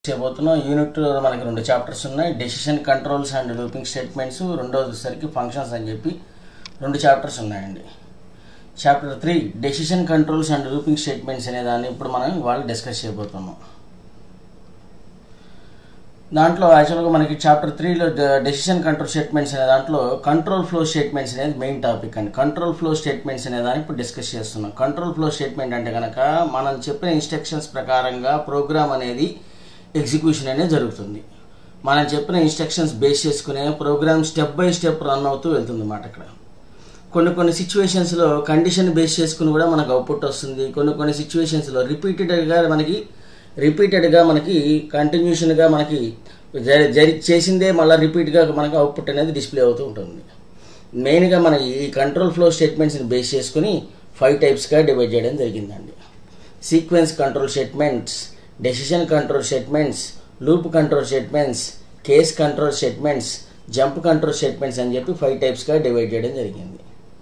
చేయబోతున్నాం యూనిట్ మనకి రెండు చాప్టర్స్ ఉన్నాయి decision controls and looping statements రెండోసరికి ఫంక్షన్స్ అని చెప్పి రెండు చాప్టర్స్ ఉన్నాయండి chapter three decision controls and looping statements అనే దాన్ని ఇప్పుడు మనం ఇవాళ డిస్కస్ చేయబోతున్నాం దాంట్లో యాక్చువల్గా మనకి చాప్టర్ త్రీలో డెసిషన్ కంట్రోల్ స్టేట్మెంట్స్ అనే దాంట్లో కంట్రోల్ ఫ్లో స్టేట్మెంట్స్ అనేది మెయిన్ టాపిక్ అండి కంట్రోల్ ఫ్లో స్టేట్మెంట్స్ అనే దాన్ని ఇప్పుడు డిస్కస్ చేస్తున్నాం కంట్రోల్ ఫ్లో స్టేట్మెంట్ అంటే కనుక మనం చెప్పిన ఇన్స్ట్రక్షన్స్ ప్రకారంగా ప్రోగ్రామ్ అనేది ఎగ్జిక్యూషన్ అనేది జరుగుతుంది మనం చెప్పిన ఇన్స్ట్రక్షన్స్ బేస్ చేసుకునే program step by step run అవుతూ వెళ్తుంది అన్నమాట ఇక్కడ కొన్ని కొన్ని సిచ్యువేషన్స్లో కండిషన్ బేస్ చేసుకుని కూడా మనకు అవుట్పుట్ వస్తుంది కొన్ని కొన్ని సిచ్యువేషన్స్లో రిపీటెడ్గా మనకి రిపీటెడ్గా మనకి కంటిన్యూషన్గా మనకి జరి జరి చేసిందే మళ్ళీ రిపీట్గా మనకి అవుట్పుట్ అనేది డిస్ప్లే అవుతూ ఉంటుంది మెయిన్గా మన ఈ కంట్రోల్ ఫ్లో స్టేట్మెంట్స్ని బేస్ చేసుకుని ఫైవ్ టైప్స్గా డివైడ్ చేయడం జరిగిందండి sequence control statements decision control statements loop control statements case control statements jump control statements అని చెప్పి ఫైవ్ టైప్స్గా డివైడ్ చేయడం జరిగింది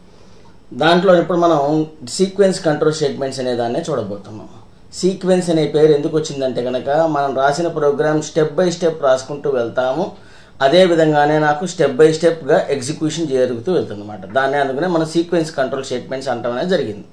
దాంట్లో ఇప్పుడు మనం సీక్వెన్స్ కంట్రోల్ స్టేట్మెంట్స్ అనే దాన్నే చూడబోతున్నాం సీక్వెన్స్ అనే పేరు ఎందుకు వచ్చిందంటే కనుక మనం రాసిన ప్రోగ్రామ్ స్టెప్ బై స్టెప్ రాసుకుంటూ వెళ్తాము అదే విధంగానే నాకు స్టెప్ బై స్టెప్గా ఎగ్జిక్యూషన్ జరుగుతూ వెళ్తుంది అనమాట దాన్ని అందుకనే మనం సీక్వెన్స్ కంట్రోల్ స్టేట్మెంట్స్ అంటాం అనేది జరిగింది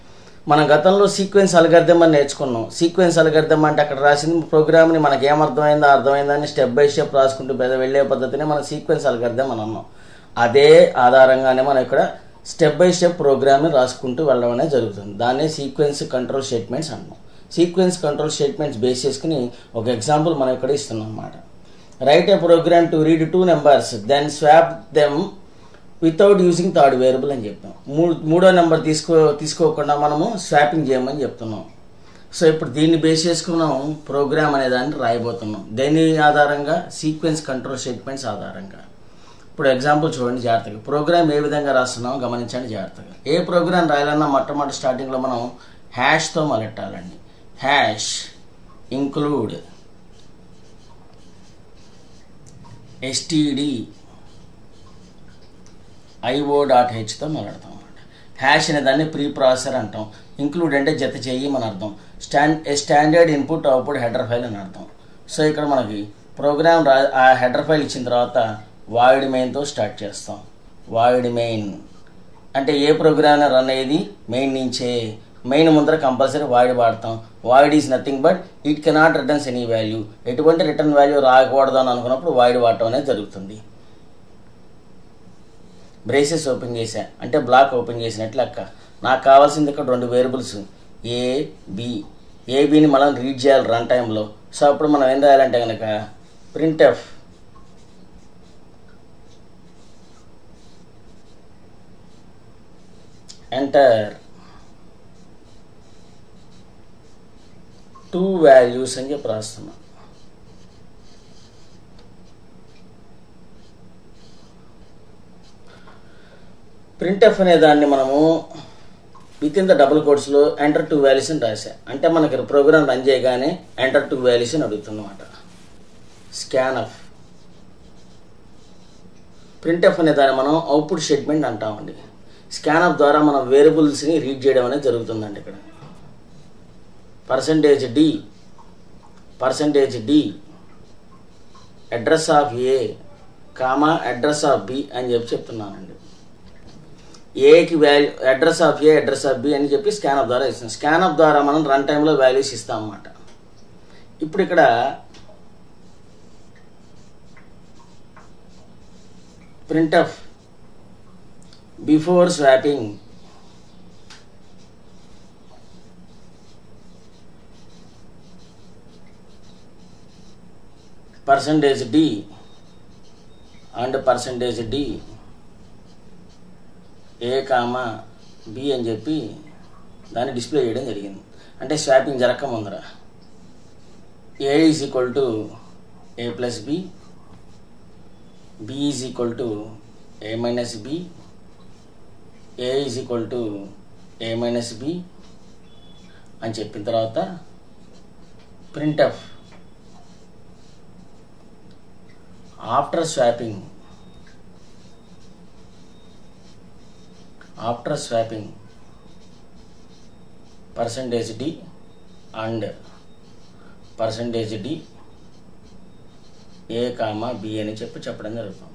మన గతంలో సీక్వెన్స్ అల్గర్థం అని నేర్చుకున్నాం సీక్వెన్స్ అల్గర్థం అంటే అక్కడ రాసిన ప్రోగ్రామ్ని మనకి ఏమర్థమైందో అర్థమైందో అని స్టెప్ బై స్టెప్ రాసుకుంటూ పెద్ద వెళ్ళే పద్ధతిని మనం సీక్వెన్స్ అల్గర్థం అని అన్నాం అదే ఆధారంగానే మనం ఇక్కడ స్టెప్ బై స్టెప్ ప్రోగ్రామ్ని రాసుకుంటూ వెళ్ళడం అనేది జరుగుతుంది దాన్నే సీక్వెన్స్ కంట్రోల్ స్టేట్మెంట్స్ అన్నాం సీక్వెన్స్ కంట్రోల్ స్టేట్మెంట్స్ బేస్ చేసుకుని ఒక ఎగ్జాంపుల్ మనం ఇక్కడ ఇస్తున్నాం అన్నమాట write a program to read two numbers then swap them without using third variable అని చెప్తాం మూడు మూడో నెంబర్ తీసుకో తీసుకోకుండా మనము స్వాపింగ్ చేయమని చెప్తున్నాం సో ఇప్పుడు దీన్ని బేస్ చేసుకున్నాం ప్రోగ్రామ్ అనే దాన్ని రాయబోతున్నాం దేని ఆధారంగా సీక్వెన్స్ కంట్రోల్ స్టేట్మెంట్స్ ఆధారంగా ఇప్పుడు ఎగ్జాంపుల్ చూడండి జాగ్రత్తగా ప్రోగ్రామ్ ఏ విధంగా రాస్తున్నామో గమనించండి జాగ్రత్తగా ఏ ప్రోగ్రామ్ రాయాలన్నా మొట్టమొదటి స్టార్టింగ్లో మనం హ్యాష్తో మొదలెట్టాలండి hash include STD IO dot హెచ్తో మొదలెడతాం అనమాట హ్యాష్ అనే దాన్ని ప్రీ ప్రాసెసర్ అంటాం ఇంక్లూడ్ అంటే జత చెయ్యి మన అర్థం stand standard input output header file అని అర్థం సో ఇక్కడ మనకి ప్రోగ్రామ్ రా ఆ హెడర్ ఫైల్ ఇచ్చిన తర్వాత వాయిడ్ మెయిన్తో స్టార్ట్ చేస్తాం వాయిడ్ మెయిన్ అంటే ఏ ప్రోగ్రామ్ రన్ అయ్యేది మెయిన్ నుంచే మెయిన్ ముందర కంపల్సరీ వాయిడ్ వాడతాం void is nothing but it cannot returns any value ఎటువంటి రిటర్న్ వాల్యూ రాకూడదు అని అనుకున్నప్పుడు వాయిడ్ వాడటం అనేది జరుగుతుంది బ్రేసెస్ ఓపెన్ చేశా అంటే బ్లాక్ ఓపెన్ చేసినట్లు లెక్క నాకు కావాల్సింది ఇక్కడ రెండు వేరియబుల్స్ ఏ బి ఏబిని మనం రీడ్ చేయాలి రన్ టైంలో సో అప్పుడు మనం ఏం రాయాలంటే కనుక print F enter two values అని చెప్పి రాస్తున్నాం ప్రింట్ఎఫ్ అనే దాన్ని మనము విత్ ఇన్ ద డబుల్ కోడ్స్లో ఎంటర్ టూ వాల్యూస్ అని రాసా అంటే మనకి ప్రోగ్రామ్ రన్ చేయగానే ఎంటర్ టూ వాల్యూస్ అని అడుగుతుందన్నమాట స్కాన్ ఆఫ్ ప్రింట్ఎఫ్ అనే దాన్ని మనం అవుట్పుట్ స్టేట్మెంట్ అంటామండి స్కాన్ ఆఫ్ ద్వారా మనం వేరియబుల్స్ని రీడ్ చేయడం అనేది జరుగుతుందండి ఇక్కడ percentage d percentage d address of a comma address of b అని చెప్పి చెప్తున్నానండి ఏకి value address of a address of b అని చెప్పి స్కాన్ ఆఫ్ ద్వారా ఇస్తాం స్కాన్ ఆఫ్ ద్వారా మనం రన్ టైంలో వాల్యూస్ ఇస్తాం అన్నమాట ఇప్పుడు ఇక్కడ printf before swapping percentage d and percentage d a comma b అని చెప్పి దాన్ని డిస్ప్లే చేయడం జరిగింది అంటే స్వాపింగ్ జరగక ముందర a is equal to a plus b b is equal to a minus b a is equal to a minus b అని చెప్పిన తర్వాత printf after swapping after swapping percentage d and percentage d a comma b అని చెప్పి చెప్పడం జరుగుతుంది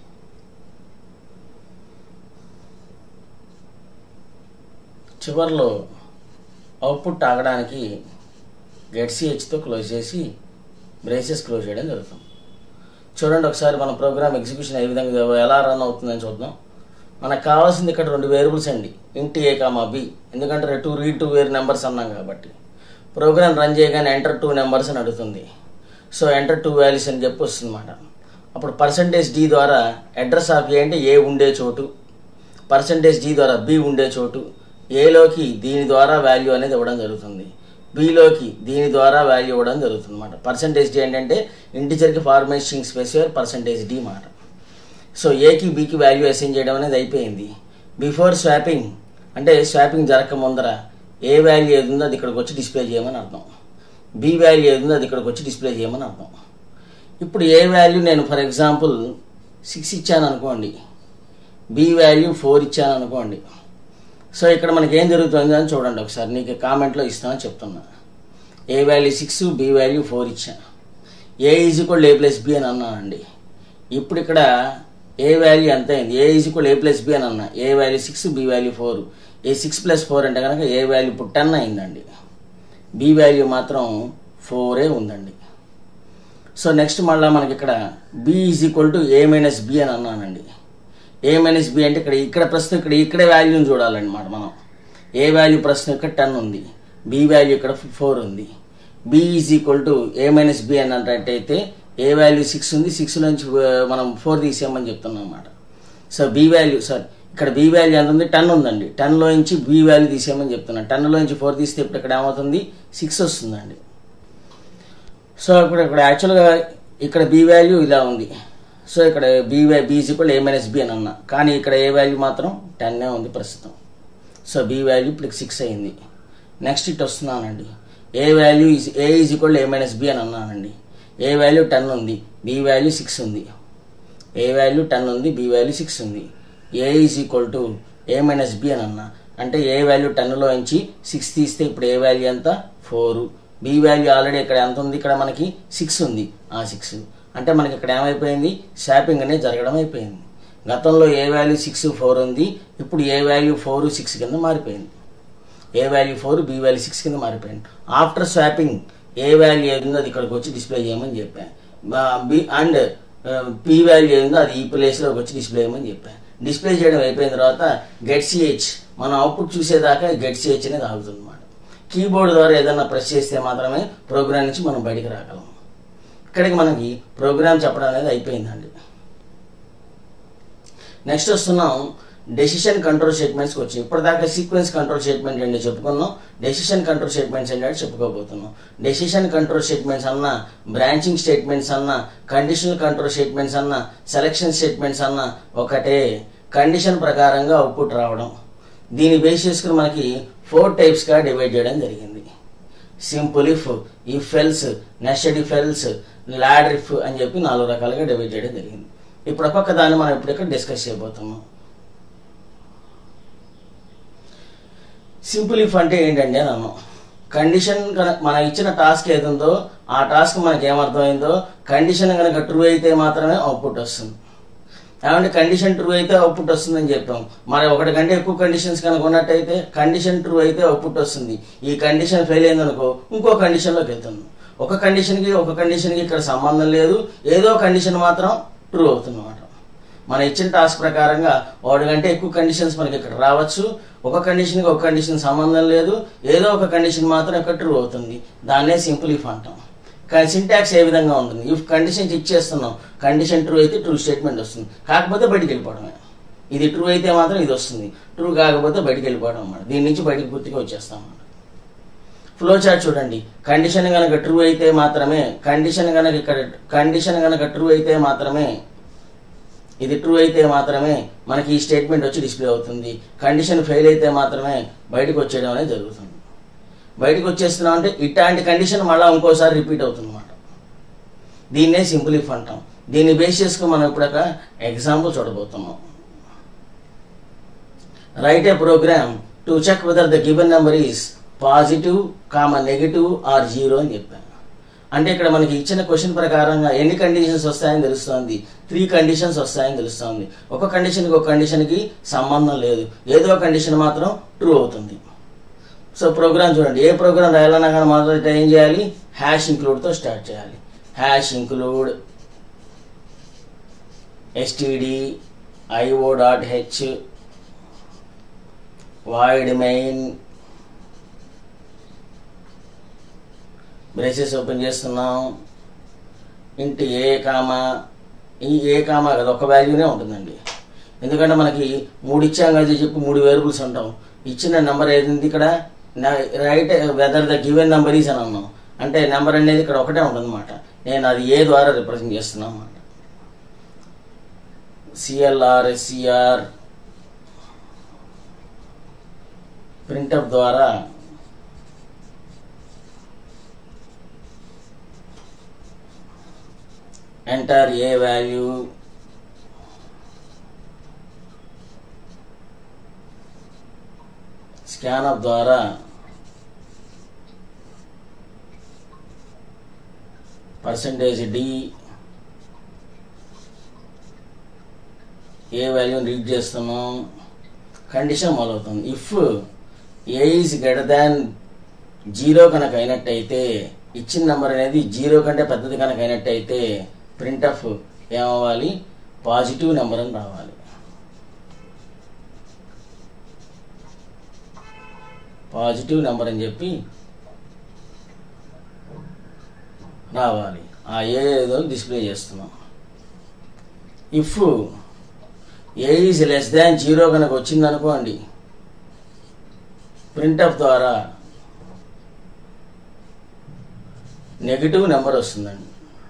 చివరిలో output ఆగడానికి get సిహెచ్తో క్లోజ్ చేసి బ్రేసెస్ క్లోజ్ చేయడం జరుగుతుంది చూడండి ఒకసారి మన ప్రోగ్రామ్ ఎగ్జిక్యూషన్ ఏ విధంగా ఎలా రన్ అవుతుందని చూద్దాం మనకు కావాల్సింది ఇక్కడ రెండు వేరియబుల్స్ అండి ఇంటి ఏ కామా బి ఎందుకంటే టూ రీడ్ టూ వేరు నెంబర్స్ అన్నాం కాబట్టి ప్రోగ్రామ్ రన్ చేయగానే ఎంటర్ టూ నెంబర్స్ అని అడుగుతుంది సో ఎంటర్ టూ వాల్యూస్ అని చెప్పి వస్తుంది అన్నమాట అప్పుడు పర్సంటేజ్ డి ద్వారా అడ్రస్ ఆఫ్ ఏ అంటే ఏ ఉండే చోటు పర్సంటేజ్ డి ద్వారా బి ఉండే చోటు ఏలోకి దీని ద్వారా వాల్యూ అనేది ఇవ్వడం జరుగుతుంది బిలోకి దీని ద్వారా వాల్యూ ఇవ్వడం జరుగుతుంది అనమాట పర్సంటేజ్ డి ఏంటంటే ఇంటిజర్కి ఫార్మేషన్ స్పెసిఫైర్ పర్సంటేజ్ డి మాట సో ఏకి బికి వాల్యూ అసైన్ చేయడం అనేది అయిపోయింది బిఫోర్ స్వాపింగ్ అంటే స్వాపింగ్ జరగక ముందర ఏ వాల్యూ ఏది ఉందో అది ఇక్కడికి వచ్చి డిస్ప్లే చేయమని అర్థం బి వాల్యూ ఏది ఉందో అది ఇక్కడికి వచ్చి డిస్ప్లే చేయమని అర్థం ఇప్పుడు ఏ వాల్యూ నేను ఫర్ ఎగ్జాంపుల్ సిక్స్ ఇచ్చాను అనుకోండి బి వాల్యూ ఫోర్ ఇచ్చాను అనుకోండి సో ఇక్కడ మనకి ఏం జరుగుతుంది అని చూడండి ఒకసారి నీకు కామెంట్లో ఇస్తానని చెప్తున్నా a value six b value four ఇచ్చా a is equal a plus b అని అన్నానండి ఇప్పుడు ఇక్కడ ఏ వాల్యూ ఎంత అయింది a is equal a plus b అని అన్నా a value six b value four a six plus four అంటే కనుక ఏ వాల్యూ ఇప్పుడు టెన్ అయిందండి బి వాల్యూ మాత్రం ఫోరే ఉందండి సో నెక్స్ట్ మళ్ళీ మనకి ఇక్కడ b is equal to a minus b అని అన్నానండి ఏ మైనస్ బి అంటే ఇక్కడ ఇక్కడ ప్రస్తుతం ఇక్కడ ఇక్కడే వాల్యూని చూడాలన్నమాట మనం ఏ వాల్యూ ప్రస్తుతం ఇక్కడ టెన్ ఉంది బి వాల్యూ ఇక్కడ ఫోర్ ఉంది b is equal to a minus b అని అన్నట్టయితే ఏ వాల్యూ సిక్స్ ఉంది సిక్స్ నుంచి ఆ, మనం ఫోర్ తీసేయమని చెప్తున్నాం అన్నమాట సో బి వాల్యూ సారీ ఇక్కడ బి వాల్యూ ఎంత ఉంది టెన్ ఉందండి టెన్లో నుంచి బి వాల్యూ తీసేయమని చెప్తున్నాను టెన్లో నుంచి ఫోర్ తీస్తే ఇప్పుడు ఇక్కడ ఏమవుతుంది సిక్స్ వస్తుందండి సో ఇప్పుడు ఇక్కడ యాక్చువల్గా ఇక్కడ బి వాల్యూ ఇలా ఉంది సో ఇక్కడ b b equal a minus b అని అన్నా కానీ ఇక్కడ ఏ వాల్యూ మాత్రం టెన్నే ఉంది ప్రస్తుతం సో బి వాల్యూ ఇప్పుడు సిక్స్ అయింది నెక్స్ట్ ఇట్ వస్తున్నానండి a value is a is equal a minus b అని అన్నానండి ఏ వాల్యూ టెన్ ఉంది బి వాల్యూ సిక్స్ ఉంది ఏ వాల్యూ టెన్ ఉంది బి వాల్యూ సిక్స్ ఉంది a is equal to a minus b అని అన్నా అంటే ఏ వాల్యూ టెన్లో నుంచి సిక్స్ తీస్తే ఇప్పుడు ఏ వాల్యూ ఎంత ఫోరు బి వాల్యూ ఆల్రెడీ ఇక్కడ ఎంత ఉంది ఇక్కడ మనకి సిక్స్ ఉంది ఆ సిక్స్ అంటే మనకి ఇక్కడ ఏమైపోయింది షాపింగ్ అనేది జరగడం అయిపోయింది గతంలో ఏ వాల్యూ సిక్స్ ఫోర్ ఉంది ఇప్పుడు ఏ వాల్యూ ఫోర్ సిక్స్ కింద మారిపోయింది a value four b value six కింద మారిపోయింది ఆఫ్టర్ స్వాపింగ్ ఏ వాల్యూ ఏది ఉందో అది ఇక్కడికి వచ్చి డిస్ప్లే చేయమని చెప్పాను బి అండ్ పి వాల్యూ ఏదో అది ఈ ప్లేస్లోకి వచ్చి డిస్ప్లే చేయమని చెప్పాను డిస్ప్లే చేయడం అయిపోయిన తర్వాత గెట్ సిహెచ్ మనం అవుట్పుట్ చూసేదాకా గెట్ సిహెచ్ అనేది ఆగుతుంది అనమాట కీబోర్డ్ ద్వారా ఏదైనా ప్రెస్ చేస్తే మాత్రమే ప్రోగ్రామ్ నుంచి మనం బయటికి రాగలం ఇక్కడికి మనకి ప్రోగ్రామ్ చెప్పడం అనేది అయిపోయిందండి నెక్స్ట్ వస్తున్నాం డెసిషన్ కంట్రోల్ స్టేట్మెంట్స్కి వచ్చి ఇప్పటిదాకా సీక్వెన్స్ కంట్రోల్ స్టేట్మెంట్ ఏంటో చెప్పుకున్నాం డెసిషన్ కంట్రోల్ స్టేట్మెంట్స్ ఏంటంటే చెప్పుకోబోతున్నాం డెసిషన్ కంట్రోల్ స్టేట్మెంట్స్ అన్న బ్రాంచింగ్ స్టేట్మెంట్స్ అన్న కండిషనల్ కంట్రోల్ స్టేట్మెంట్స్ అన్న సెలక్షన్ స్టేట్మెంట్స్ అన్న ఒకటే కండిషన్ ప్రకారంగా అవుట్పుట్ రావడం దీన్ని బేస్ చేసుకుని మనకి ఫోర్ టైప్స్గా డివైడ్ చేయడం జరిగింది simple if if else nested if else ladder if అని చెప్పి నాలుగు రకాలుగా డివైడ్ చేయడం జరిగింది ఇప్పుడు ఒక్కొక్క దాన్ని మనం ఇప్పుడు ఇక్కడ డిస్కస్ చేయబోతున్నాం సింపుల్ ఇఫ్ అంటే ఏంటండి అని అన్నాం కండిషన్ కనుక మనం ఇచ్చిన టాస్క్ ఏది ఉందో ఆ టాస్క్ మనకి ఏమర్థమైందో కండిషన్ కనుక ట్రూ అయితే మాత్రమే అవుట్పుట్ వస్తుంది ఏమంటే కండిషన్ ట్రూ అయితే అవుట్పుట్ వస్తుందని చెప్పాం మరి ఒకటి కంటే ఎక్కువ కండిషన్స్ కనుక ఉన్నట్టయితే కండిషన్ ట్రూ అయితే అవుట్పుట్ వస్తుంది ఈ కండిషన్ ఫెయిల్ అయిందనుకో ఇంకో కండిషన్లోకి వెళ్తుంది ఒక కండిషన్కి ఒక కండిషన్కి ఇక్కడ సంబంధం లేదు ఏదో కండిషన్ మాత్రం ట్రూ అవుతుంది అన్నమాట మన ఇచ్చిన టాస్క్ ప్రకారంగా ఒకటి కంటే ఎక్కువ కండిషన్స్ మనకి ఇక్కడ రావచ్చు ఒక కండిషన్కి ఒక కండిషన్ సంబంధం లేదు ఏదో ఒక కండిషన్ మాత్రం ఇక్కడ ట్రూ అవుతుంది దాన్నే సింపుల్ ఇఫ్ అంటాం కానీ సింటాక్స్ ఏ విధంగా ఉంటుంది ఇఫ్ కండిషన్స్ ఇచ్చేస్తున్నాం కండిషన్ ట్రూ అయితే ట్రూ స్టేట్మెంట్ వస్తుంది కాకపోతే బయటికి వెళ్ళిపోవడమే ఇది ట్రూ అయితే మాత్రం ఇది వస్తుంది ట్రూ కాకపోతే బయటికి వెళ్ళిపోవడం అన్నమాట దీని నుంచి బయటికి పూర్తిగా వచ్చేస్తాం అన్నమాట ఫ్లో చార్ట్ చూడండి కండిషన్ కనుక ట్రూ అయితే మాత్రమే కండిషన్ కనుక ఇక్కడ కండిషన్ కనుక ట్రూ అయితే మాత్రమే ఇది ట్రూ అయితే మాత్రమే మనకి ఈ స్టేట్మెంట్ వచ్చి డిస్ప్లే అవుతుంది కండిషన్ ఫెయిల్ అయితే మాత్రమే బయటకు వచ్చేయడం అనేది జరుగుతుంది బయటకు వచ్చేస్తున్నాం అంటే ఇట్లాంటి కండిషన్ మళ్ళీ ఇంకోసారి రిపీట్ అవుతుంది అనమాట దీన్నే సింపుల్ ఇఫ్ అంటాం దీన్ని బేస్ చేసుకుని మనం ఇప్పుడు ఒక ఎగ్జాంపుల్ చూడబోతున్నాం right a program to check whether the given number is positive comma negative or zero అని చెప్పాను అంటే ఇక్కడ మనకి ఇచ్చిన క్వశ్చన్ ప్రకారంగా ఎన్ని కండిషన్స్ వస్తాయని తెలుస్తుంది త్రీ కండిషన్స్ వస్తాయని తెలుస్తుంది ఒక కండిషన్కి ఒక కండిషన్కి సంబంధం లేదు ఏదో కండిషన్ మాత్రం ట్రూ అవుతుంది సో ప్రోగ్రామ్ చూడండి ఏ ప్రోగ్రామ్ రాయాలన్నా కానీ మొదట ఏం చేయాలి హ్యాష్ ఇంక్లూడ్తో స్టార్ట్ చేయాలి hash include STD IO dot H void main braces open చేస్తున్నాం ఇంటి ఏ కామా ఈ ఏ కామా కదా ఒక వాల్యూనే ఉంటుందండి ఎందుకంటే మనకి మూడు ఇచ్చాం కదా చెప్పి మూడు వేరియబుల్స్ ఉంటాం ఇచ్చిన నెంబర్ ఏది ఇక్కడ write whether the given number is అని అన్నాం అంటే నెంబర్ అనేది ఇక్కడ ఒకటే ఉంటుందన్నమాట నేను అది ఏ ద్వారా రిప్రజెంట్ చేస్తున్నాను అన్నమాట సిఎల్ఆర్ ఎస్సిఆర్ ప్రింటప్ ద్వారా ఎంటర్ ఏ వాల్యూ స్కానప్ ద్వారా పర్సంటేజ్ డి ఏ వాల్యూని రీడ్ చేస్తున్నాం కండిషన్ మొదలవుతుంది if a is greater than zero కనుక అయినట్టయితే ఇచ్చిన నెంబర్ అనేది జీరో కంటే పెద్దది కనుక అయినట్టయితే ప్రింట్ ఆఫ్ ఏమవ్వాలి పాజిటివ్ నెంబర్ అని రావాలి పాజిటివ్ నెంబర్ అని చెప్పి రావాలి ఆ ఏ ఏదో డిస్ప్లే చేస్తున్నాం if a is less than zero కనుక వచ్చింది అనుకోండి ప్రింటప్ ద్వారా నెగిటివ్ నెంబర్ వస్తుందండి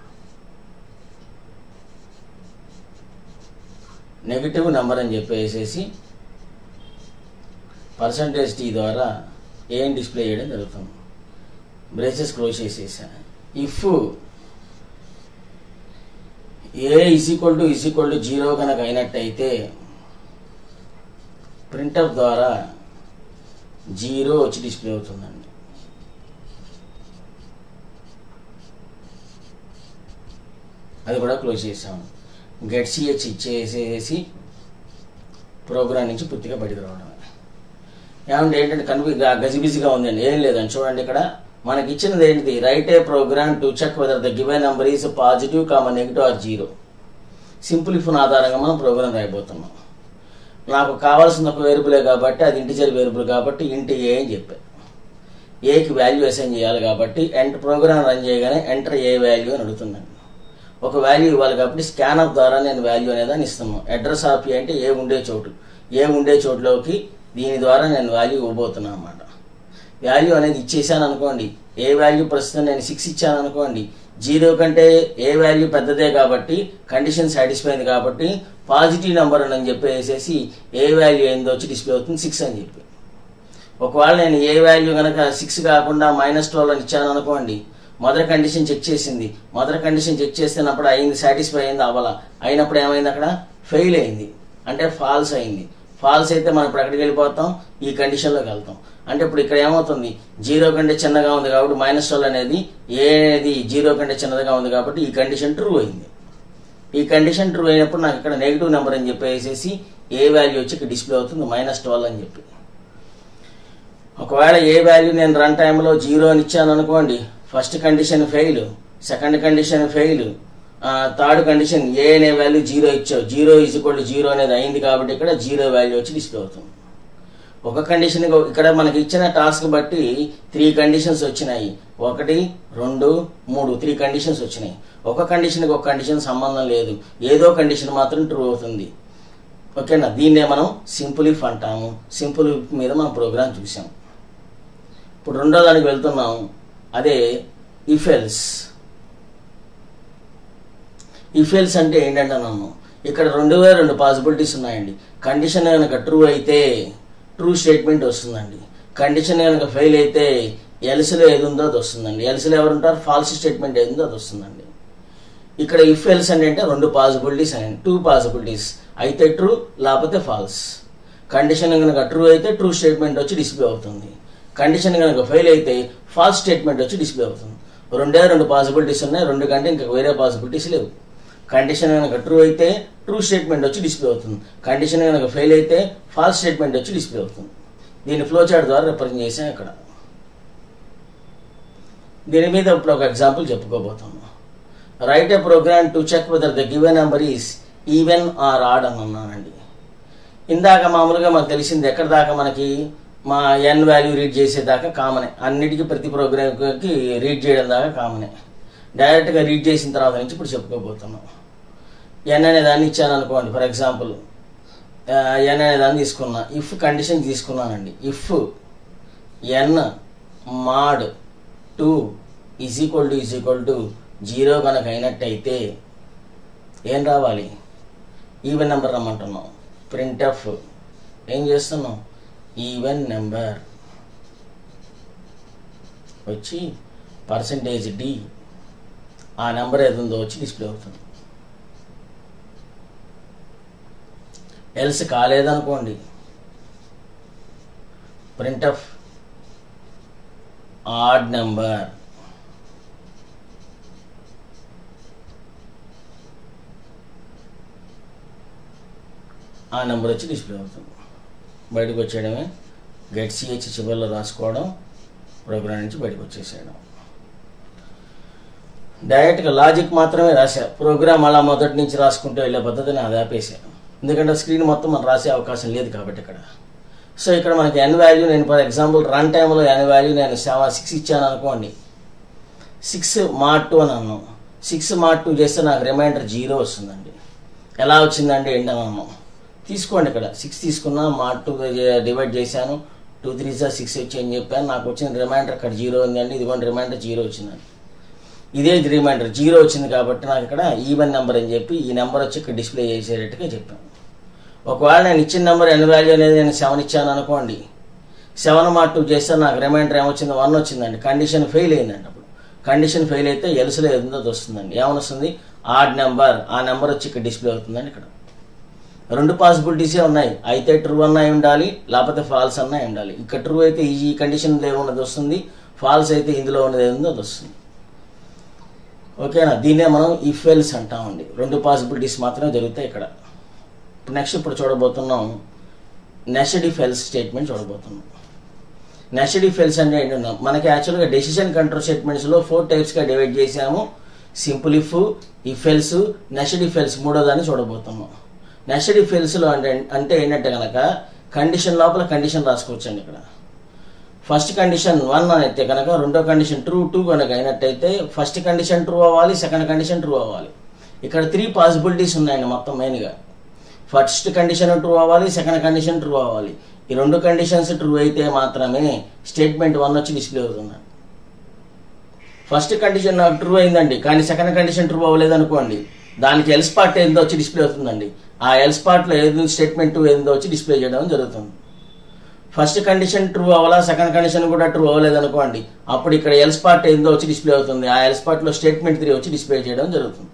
నెగిటివ్ నెంబర్ అని చెప్పేసేసి పర్సంటేజ్ టీ ద్వారా ఏం డిస్ప్లే చేయడం జరుగుతుంది బ్రేసెస్ క్లోజ్ చేసేసా if a is equal to is equal to zero కనుక అయినట్టయితే ప్రింటప్ ద్వారా జీరో వచ్చి డిస్ప్లే అవుతుందండి అది కూడా క్లోజ్ చేసాము గెట్ సిహెచ్ ఇచ్చేసేసి ప్రోగ్రామ్ నుంచి పూర్తిగా బయటకు రావడం ఏమంటే ఏంటంటే కనిపి గజిబిజిగా ఉందండి ఏం లేదండి చూడండి ఇక్కడ మనకి ఇచ్చినది ఏంటిది write a program to check whether the given number is positive comma negative or zero simple if ఆధారంగా మనం ప్రోగ్రామ్ రాయబోతున్నాం నాకు కావాల్సిన ఒక వేరియబులే కాబట్టి అది ఇంటిజర్ వేరియబుల్ కాబట్టి ఇంటి ఏ అని చెప్పా ఏకి వాల్యూ అసైన్ చేయాలి కాబట్టి ఎంటర్ ప్రోగ్రామ్ రన్ చేయగానే ఎంటర్ ఏ వాల్యూ అని అడుగుతున్నాను ఒక వాల్యూ ఇవ్వాలి కాబట్టి స్కానర్ ద్వారా నేను వాల్యూ అనేదాన్ని ఇస్తున్నాను అడ్రస్ ఆఫ్ ఏ అంటే ఏ ఉండే చోటు ఏ ఉండే చోటులోకి దీని ద్వారా నేను వాల్యూ ఇవ్వబోతున్నాను అనమాట వాల్యూ అనేది ఇచ్చేసాను అనుకోండి ఏ వాల్యూ ప్రస్తుతం నేను సిక్స్ ఇచ్చాను అనుకోండి జీరో కంటే ఏ వాల్యూ పెద్దదే కాబట్టి కండిషన్ సాటిస్ఫై అయింది కాబట్టి పాజిటివ్ నెంబర్ అని చెప్పేసేసి ఏ వాల్యూ ఏందో వచ్చి డిస్ప్లే అవుతుంది సిక్స్ అని చెప్పి ఒకవేళ నేను ఏ వాల్యూ కనుక సిక్స్ కాకుండా మైనస్ ట్వెల్వ్ అని ఇచ్చాను అనుకోండి మొదటి కండిషన్ చెక్ చేసింది మొదటి కండిషన్ చెక్ చేసినప్పుడు అయింది సాటిస్ఫై అయింది అవ్వాల అయినప్పుడు ఏమైంది అక్కడ ఫెయిల్ అయింది అంటే ఫాల్స్ అయింది ఫాల్స్ అయితే మనం ఇప్పుడు ఎక్కడికి వెళ్ళిపోతాం ఈ కండిషన్లోకి వెళ్తాం అంటే ఇప్పుడు ఇక్కడ ఏమవుతుంది జీరో కంటే చిన్నగా ఉంది కాబట్టి మైనస్ ట్వెల్వ్ అనేది ఏది జీరో కంటే చిన్నదిగా ఉంది కాబట్టి ఈ కండిషన్ ట్రూ అయింది ఈ కండిషన్ ట్రూ అయినప్పుడు నాకు ఇక్కడ నెగిటివ్ నెంబర్ అని చెప్పేసి ఏ వాల్యూ వచ్చి ఇక్కడ డిస్ప్లే అవుతుంది మైనస్ ట్వెల్వ్ అని చెప్పి ఒకవేళ ఏ వాల్యూ నేను రన్ టైంలో జీరో అని ఇచ్చాను అనుకోండి first condition fail second condition fail third condition a అనే వాల్యూ జీరో ఇచ్చావు జీరో ఈజ్ ఈక్వల్ జీరో అనేది అయింది కాబట్టి ఇక్కడ జీరో వాల్యూ వచ్చి డిస్ప్లే అవుతుంది ఒక కండిషన్ ఇక్కడ మనకి ఇచ్చిన టాస్క్ బట్టి త్రీ కండిషన్స్ వచ్చినాయి ఒకటి రెండు మూడు త్రీ కండిషన్స్ వచ్చినాయి ఒక కండిషన్కి ఒక కండిషన్ సంబంధం లేదు ఏదో కండిషన్ మాత్రం ట్రూ అవుతుంది ఓకేనా దీన్నే మనం సింపుల్ ఇఫ్ అంటాము సింపుల్ ఇఫ్ మీద మనం ప్రోగ్రామ్ చూసాం ఇప్పుడు రెండో దానికి వెళ్తున్నాం అదే ఇఫెల్స్ ఇఫెల్స్ అంటే ఏంటంటే నన్ను ఇక్కడ రెండు వేల రెండు పాసిబిలిటీస్ ఉన్నాయండి కండిషన్ కనుక ట్రూ అయితే ట్రూ స్టేట్మెంట్ వస్తుందండి కండిషన్ కనుక ఫెయిల్ అయితే ఎల్సీలో ఏది ఉందో అది వస్తుందండి ఎల్సీలో ఎవరు ఉంటారు ఫాల్స్ స్టేట్మెంట్ ఏది ఉందో అది వస్తుందండి ఇక్కడ ఇఫ్ ఎల్స్ అంటే అంటే రెండు పాసిబిలిటీస్ అని టూ పాసిబిలిటీస్ అయితే ట్రూ లేకపోతే ఫాల్స్ కండిషన్ కనుక ట్రూ అయితే ట్రూ స్టేట్మెంట్ వచ్చి డిస్ప్లే అవుతుంది కండిషన్ కనుక ఫెయిల్ అయితే ఫాల్స్ స్టేట్మెంట్ వచ్చి డిస్ప్లే అవుతుంది రెండే రెండు పాసిబిలిటీస్ ఉన్నాయి రెండు కంటే ఇంకా వేరే పాసిబిలిటీస్ లేవు కండిషన్ కనుక ట్రూ అయితే ట్రూ స్టేట్మెంట్ వచ్చి డిస్ప్లే అవుతుంది కండిషన్ కనుక ఫెయిల్ అయితే ఫాల్స్ స్టేట్మెంట్ వచ్చి డిస్ప్లే అవుతుంది దీన్ని ఫ్లో చార్ట్ ద్వారా రిప్రజెంట్ చేసాం ఇక్కడ దీని మీద ఇప్పుడు ఒక ఎగ్జాంపుల్ చెప్పుకోబోతాము write a program to check whether the given number is even or odd అని అన్నానండి ఇందాక మామూలుగా మనకు తెలిసింది ఎక్కడ దాకా మనకి మా ఎన్ వాల్యూ రీడ్ చేసేదాకా కామనే అన్నిటికీ ప్రతి ప్రోగ్రామ్కి రీడ్ చేయడం దాకా కామనే డైరెక్ట్గా రీడ్ చేసిన తర్వాత నుంచి ఇప్పుడు చెప్పుకోబోతున్నాం ఎన్ అనే దాన్ని ఇచ్చాను అనుకోండి ఫర్ ఎగ్జాంపుల్ ఎన్ అనే దాన్ని తీసుకున్నా ఇఫ్ కండిషన్ తీసుకున్నానండి if n mod two is equal to is equal to zero కనుక అయినట్టయితే ఏం రావాలి ఈవెన్ నెంబర్ రమ్మంటున్నాం ప్రింట్ ఎఫ్ ఏం చేస్తున్నాం ఈవెన్ నెంబర్ వచ్చి పర్సంటేజ్ డి ఆ నెంబర్ ఏది ఉందో వచ్చి డిస్ప్లే అవుతుంది ఎల్స్ కాలేదనుకోండి ప్రింట్ ఆఫ్ ఆడ్ నెంబర్ ఆ నెంబర్ వచ్చి డిస్ప్లే అవుతుంది బయటకు వచ్చేయడమే గెట్ సిహెచ్ చివరిలో రాసుకోవడం ప్రోగ్రామ్ నుంచి బయటకు వచ్చేసేయడం డైరెక్ట్గా లాజిక్ మాత్రమే రాశా ప్రోగ్రామ్ అలా మొదటి నుంచి రాసుకుంటూ వెళ్ళే పద్ధతిని అది ఆపేసాను ఎందుకంటే స్క్రీన్ మొత్తం మనం రాసే అవకాశం లేదు కాబట్టి ఇక్కడ సో ఇక్కడ మనకి ఎన్ వాల్యూ నేను ఫర్ ఎగ్జాంపుల్ రన్ టైంలో ఎన్ వాల్యూ నేను సెవెన్ సిక్స్ ఇచ్చాను అనుకోండి సిక్స్ మార్ట్ టూ అని అన్నాం సిక్స్ మార్ట్ టూ చేస్తే నాకు రిమైండర్ జీరో వస్తుందండి ఎలా వచ్చిందండి ఎండ్ అన్నాం తీసుకోండి ఇక్కడ సిక్స్ తీసుకున్నా మార్ట్ టూ డివైడ్ చేశాను టూ త్రీ జా సిక్స్ వచ్చి అని చెప్పాను నాకు వచ్చిన రిమైండర్ ఇక్కడ జీరో ఉందండి ఇదిగోండి రిమైండర్ జీరో వచ్చిందండి ఇదే రిమైండర్ జీరో వచ్చింది కాబట్టి నాకు ఇక్కడ ఈవెన్ నెంబర్ అని చెప్పి ఈ నెంబర్ వచ్చి ఇక్కడ డిస్ప్లే చేసేటట్టుగా చెప్పాను ఒకవేళ నేను ఇచ్చిన నెంబర్ ఎన్ వాల్యూ అనేది నేను సెవెన్ ఇచ్చాను అనుకోండి సెవెన్ మార్క్ టూ చేస్తే నాకు రిమైండర్ ఏమొచ్చింది వన్ వచ్చిందండి కండిషన్ ఫెయిల్ అయిందండి అప్పుడు కండిషన్ ఫెయిల్ అయితే ఎల్స్లో ఏదో వస్తుందండి ఏమని వస్తుంది ఆడ్ నెంబర్ ఆ నెంబర్ వచ్చి ఇక్కడ డిస్ప్లే అవుతుందండి ఇక్కడ రెండు పాసిబిలిటీసే ఉన్నాయి అయితే ట్రూ అన్నాయి ఉండాలి లేకపోతే ఫాల్స్ అన్నాయి ఉండాలి ఇక్కడ ట్రూ అయితే ఈ కండిషన్ ఉన్నది వస్తుంది ఫాల్స్ అయితే ఇందులో ఉన్నది ఏముందో అది వస్తుంది ఓకేనా దీన్నే మనం ఇఫ్ ఎల్స్ అంటామండి రెండు పాసిబిలిటీస్ మాత్రమే జరుగుతాయి ఇక్కడ నెక్స్ట్ ఇప్పుడు చూడబోతున్నాం నెషడ్ ఇఫ్ ఎల్స్ స్టేట్మెంట్ చూడబోతున్నాం నెషడ్ ఇఫ్ ఎల్స్ అంటే ఏంటన్నా మనకి యాక్చువల్గా డెసిషన్ కంట్రోల్ స్టేట్మెంట్స్లో ఫోర్ టైప్స్గా డివైడ్ చేసాము simple if if else nested if else మూడో దాన్ని చూడబోతున్నాం నెషడ్ ఇఫ్ ఎల్స్లో అంటే అంటే ఏంటంటే కనుక కండిషన్ లోపల కండిషన్ రాసుకోవచ్చండి ఇక్కడ ఫస్ట్ కండిషన్ వన్ అయితే కనుక రెండో కండిషన్ ట్రూ టూ కనుక అయినట్టయితే ఫస్ట్ కండిషన్ ట్రూ అవ్వాలి సెకండ్ కండిషన్ ట్రూ అవ్వాలి ఇక్కడ త్రీ పాసిబిలిటీస్ ఉన్నాయండి మొత్తం మెయిన్గా ఫస్ట్ కండిషన్ ట్రూ అవ్వాలి సెకండ్ కండిషన్ ట్రూ అవ్వాలి ఈ రెండు కండిషన్స్ ట్రూ అయితే మాత్రమే స్టేట్మెంట్ వన్ వచ్చి డిస్ప్లే అవుతుంది ఫస్ట్ కండిషన్ నాకు ట్రూ అయిందండి కానీ సెకండ్ కండిషన్ ట్రూ అవ్వలేదు అనుకోండి దానికి ఎల్ స్పాట్ ఏందో వచ్చి డిస్ప్లే అవుతుందండి ఆ ఎల్ స్పాట్లో ఏదో స్టేట్మెంట్ టూ ఏందో వచ్చి డిస్ప్లే చేయడం జరుగుతుంది ఫస్ట్ కండిషన్ ట్రూ అవ్వాలా సెకండ్ కండిషన్ కూడా ట్రూ అవ్వలేదు అనుకోండి అప్పుడు ఇక్కడ ఎల్ స్పాట్ ఏందో వచ్చి డిస్ప్లే అవుతుంది ఆ ఎల్ స్పాట్లో స్టేట్మెంట్ త్రీ వచ్చి డిస్ప్లే చేయడం జరుగుతుంది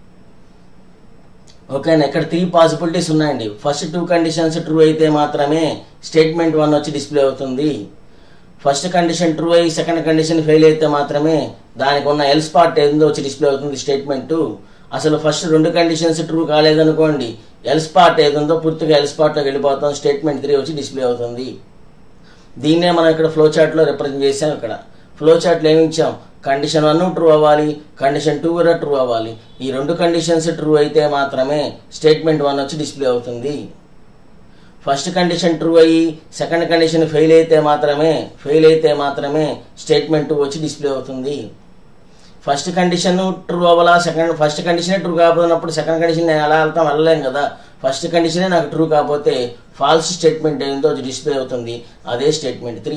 ఓకేనా ఇక్కడ త్రీ పాసిబిలిటీస్ ఉన్నాయండి ఫస్ట్ టూ కండిషన్స్ ట్రూ అయితే మాత్రమే స్టేట్మెంట్ వన్ వచ్చి డిస్ప్లే అవుతుంది ఫస్ట్ కండిషన్ ట్రూ అయ్యి సెకండ్ కండిషన్ ఫెయిల్ అయితే మాత్రమే దానికి ఉన్న ఎల్ స్పాట్ ఏందో వచ్చి డిస్ప్లే అవుతుంది స్టేట్మెంట్ అసలు ఫస్ట్ రెండు కండిషన్స్ ట్రూ కాలేదనుకోండి ఎల్ స్పాట్ ఏదుందో పూర్తిగా ఎల్ స్పాట్లోకి వెళ్ళిపోతాం స్టేట్మెంట్ త్రీ వచ్చి డిస్ప్లే అవుతుంది దీన్నే మనం ఇక్కడ ఫ్లో చార్ట్లో రిప్రజెంట్ చేసాం ఇక్కడ ఫ్లో చార్ట్లో ఏమి ఇచ్చాం కండిషన్ వన్ ట్రూ అవ్వాలి కండిషన్ టూ కూడా ట్రూ అవ్వాలి ఈ రెండు కండిషన్స్ ట్రూ అయితే మాత్రమే స్టేట్మెంట్ వన్ వచ్చి డిస్ప్లే అవుతుంది ఫస్ట్ కండిషన్ ట్రూ అయ్యి సెకండ్ కండిషన్ ఫెయిల్ అయితే మాత్రమే ఫెయిల్ అయితే మాత్రమే స్టేట్మెంట్ టూ వచ్చి డిస్ప్లే అవుతుంది ఫస్ట్ కండిషన్ ట్రూ అవ్వాలా సెకండ్ ఫస్ట్ కండిషనే ట్రూ కాకపోయినప్పుడు సెకండ్ కండిషన్ నేను ఎలా వెళ్తాం వెళ్ళలేం కదా ఫస్ట్ కండిషనే నాకు ట్రూ కాకపోతే ఫాల్స్ స్టేట్మెంట్ ఏందో డిస్ప్లే అవుతుంది అదే స్టేట్మెంట్ త్రీ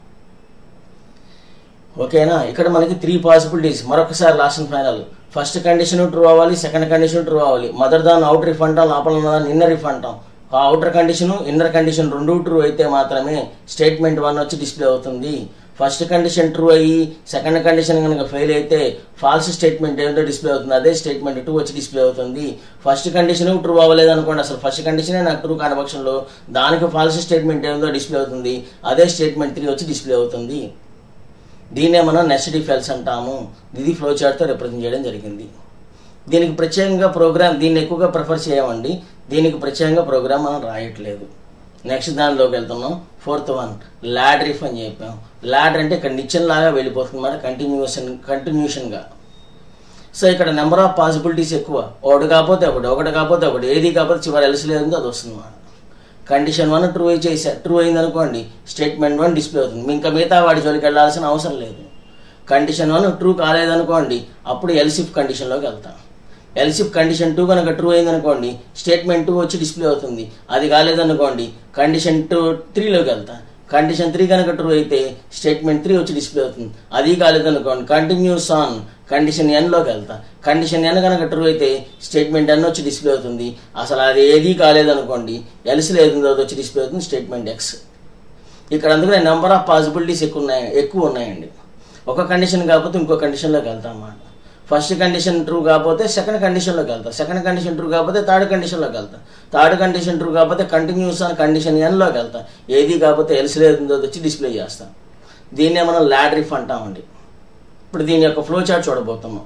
ఓకేనా ఇక్కడ మనకి త్రీ పాసిబిలిటీస్ మరొకసారి last and final first condition true అవ్వాలి సెకండ్ కండిషన్ ట్రూ అవ్వాలి మదర్ దాన్ అవుటర్ రిఫ్ అంటాం లోపల ఉన్నదాన్ని ఇన్నర్ రిఫ్ అంటాం ఆ అవుటర్ కండిషన్ ఇన్నర్ కండిషన్ రెండు ట్రూ అయితే మాత్రమే స్టేట్మెంట్ వన్ వచ్చి డిస్ప్లే అవుతుంది ఫస్ట్ కండిషన్ ట్రూ అయ్యి సెకండ్ కండిషన్ కనుక ఫెయిల్ అయితే ఫాల్స్ స్టేట్మెంట్ ఏంటో డిస్ప్లే అవుతుంది అదే స్టేట్మెంట్ టూ వచ్చి డిస్ప్లే అవుతుంది ఫస్ట్ కండిషన్ ట్రూ అవ్వలేదు అనుకోండి అసలు ఫస్ట్ కండిషనే నాకు ట్రూ కాని పక్షంలో దానికి ఫాల్స్ స్టేట్మెంట్ ఏందో డిస్ప్లే అవుతుంది అదే స్టేట్మెంట్ త్రీ వచ్చి డిస్ప్లే అవుతుంది దీన్నే మనం నెసెసిటీ ఫెల్స్ అంటాము ఇది ఫ్లో చార్ట్తో రిప్రజెంట్ చేయడం జరిగింది దీనికి ప్రత్యేకంగా ప్రోగ్రామ్ దీన్ని ఎక్కువగా ప్రిఫర్ చేయమండి దీనికి ప్రత్యేకంగా ప్రోగ్రామ్ మనం రాయట్లేదు నెక్స్ట్ దానిలోకి వెళ్తున్నాం ఫోర్త్ వన్ ల్యాడ్రిఫ్ అని చెప్పాం ల్యాడర్ అంటే ఇక్కడ నిచ్చెన్ లాగా వెళ్ళిపోతుంది అన్నమాట కంటిన్యూషన్ కంటిన్యూషన్గా సో ఇక్కడ నెంబర్ ఆఫ్ పాసిబిలిటీస్ ఎక్కువ ఒకటి కాకపోతే ఒకటి ఒకటి కాకపోతే ఒకటి ఏది కాకపోతే చివరి ఎలసి లేదు అది వస్తుంది అన్నమాట కండిషన్ వన్ ట్రూ చేసా ట్రూ అయింది అనుకోండి స్టేట్మెంట్ వన్ డిస్ప్లే అవుతుంది ఇంకా మిగతా వాడి జోలికి వెళ్ళాల్సిన అవసరం లేదు కండిషన్ వన్ ట్రూ కాలేదనుకోండి అప్పుడు ఎల్సిఫ్ కండిషన్లోకి వెళ్తాం ఎల్సిఫ్ కండిషన్ టూ కనుక ట్రూ అయిందనుకోండి స్టేట్మెంట్ టూ వచ్చి డిస్ప్లే అవుతుంది అది కాలేదనుకోండి కండిషన్ టూ త్రీలోకి వెళ్తా కండిషన్ త్రీ కనుక ట్రూ అయితే స్టేట్మెంట్ త్రీ వచ్చి డిస్ప్లే అవుతుంది అది కాలేదనుకోండి కంటిన్యూస్ ఆన్ కండిషన్ ఎన్లోకి వెళ్తా కండిషన్ ఎన్ కనుక ట్రూ అయితే స్టేట్మెంట్ ఎన్ వచ్చి డిస్ప్లే అవుతుంది అసలు అది ఏది కాలేదనుకోండి ఎల్సి లేదు అది వచ్చి డిస్ప్లే అవుతుంది స్టేట్మెంట్ ఎక్స్ ఇక్కడ అందుకనే నెంబర్ ఆఫ్ పాసిబిలిటీస్ ఎక్కువ ఉన్నాయి ఎక్కువ ఉన్నాయండి ఒక కండిషన్ కాకపోతే ఇంకో కండిషన్లోకి వెళ్తాం అన్నమాట ఫస్ట్ కండిషన్ ట్రూ కాకపోతే సెకండ్ కండిషన్లోకి వెళ్తాం సెకండ్ కండిషన్ ట్రూ కాకపోతే థర్డ్ కండిషన్లోకి వెళ్తాం థర్డ్ కండిషన్ ట్రూ కాకపోతే కంటిన్యూస్ అని కండిషన్ ఎన్లోకి వెళ్తాం ఏది కాకపోతే ఎల్సి లేదు వచ్చి డిస్ప్లే చేస్తాం దీన్నే మనం ల్యాడ్రిఫ్ అంటామండి ఇప్పుడు దీని యొక్క ఫ్లో చార్ట్ చూడబోతున్నాం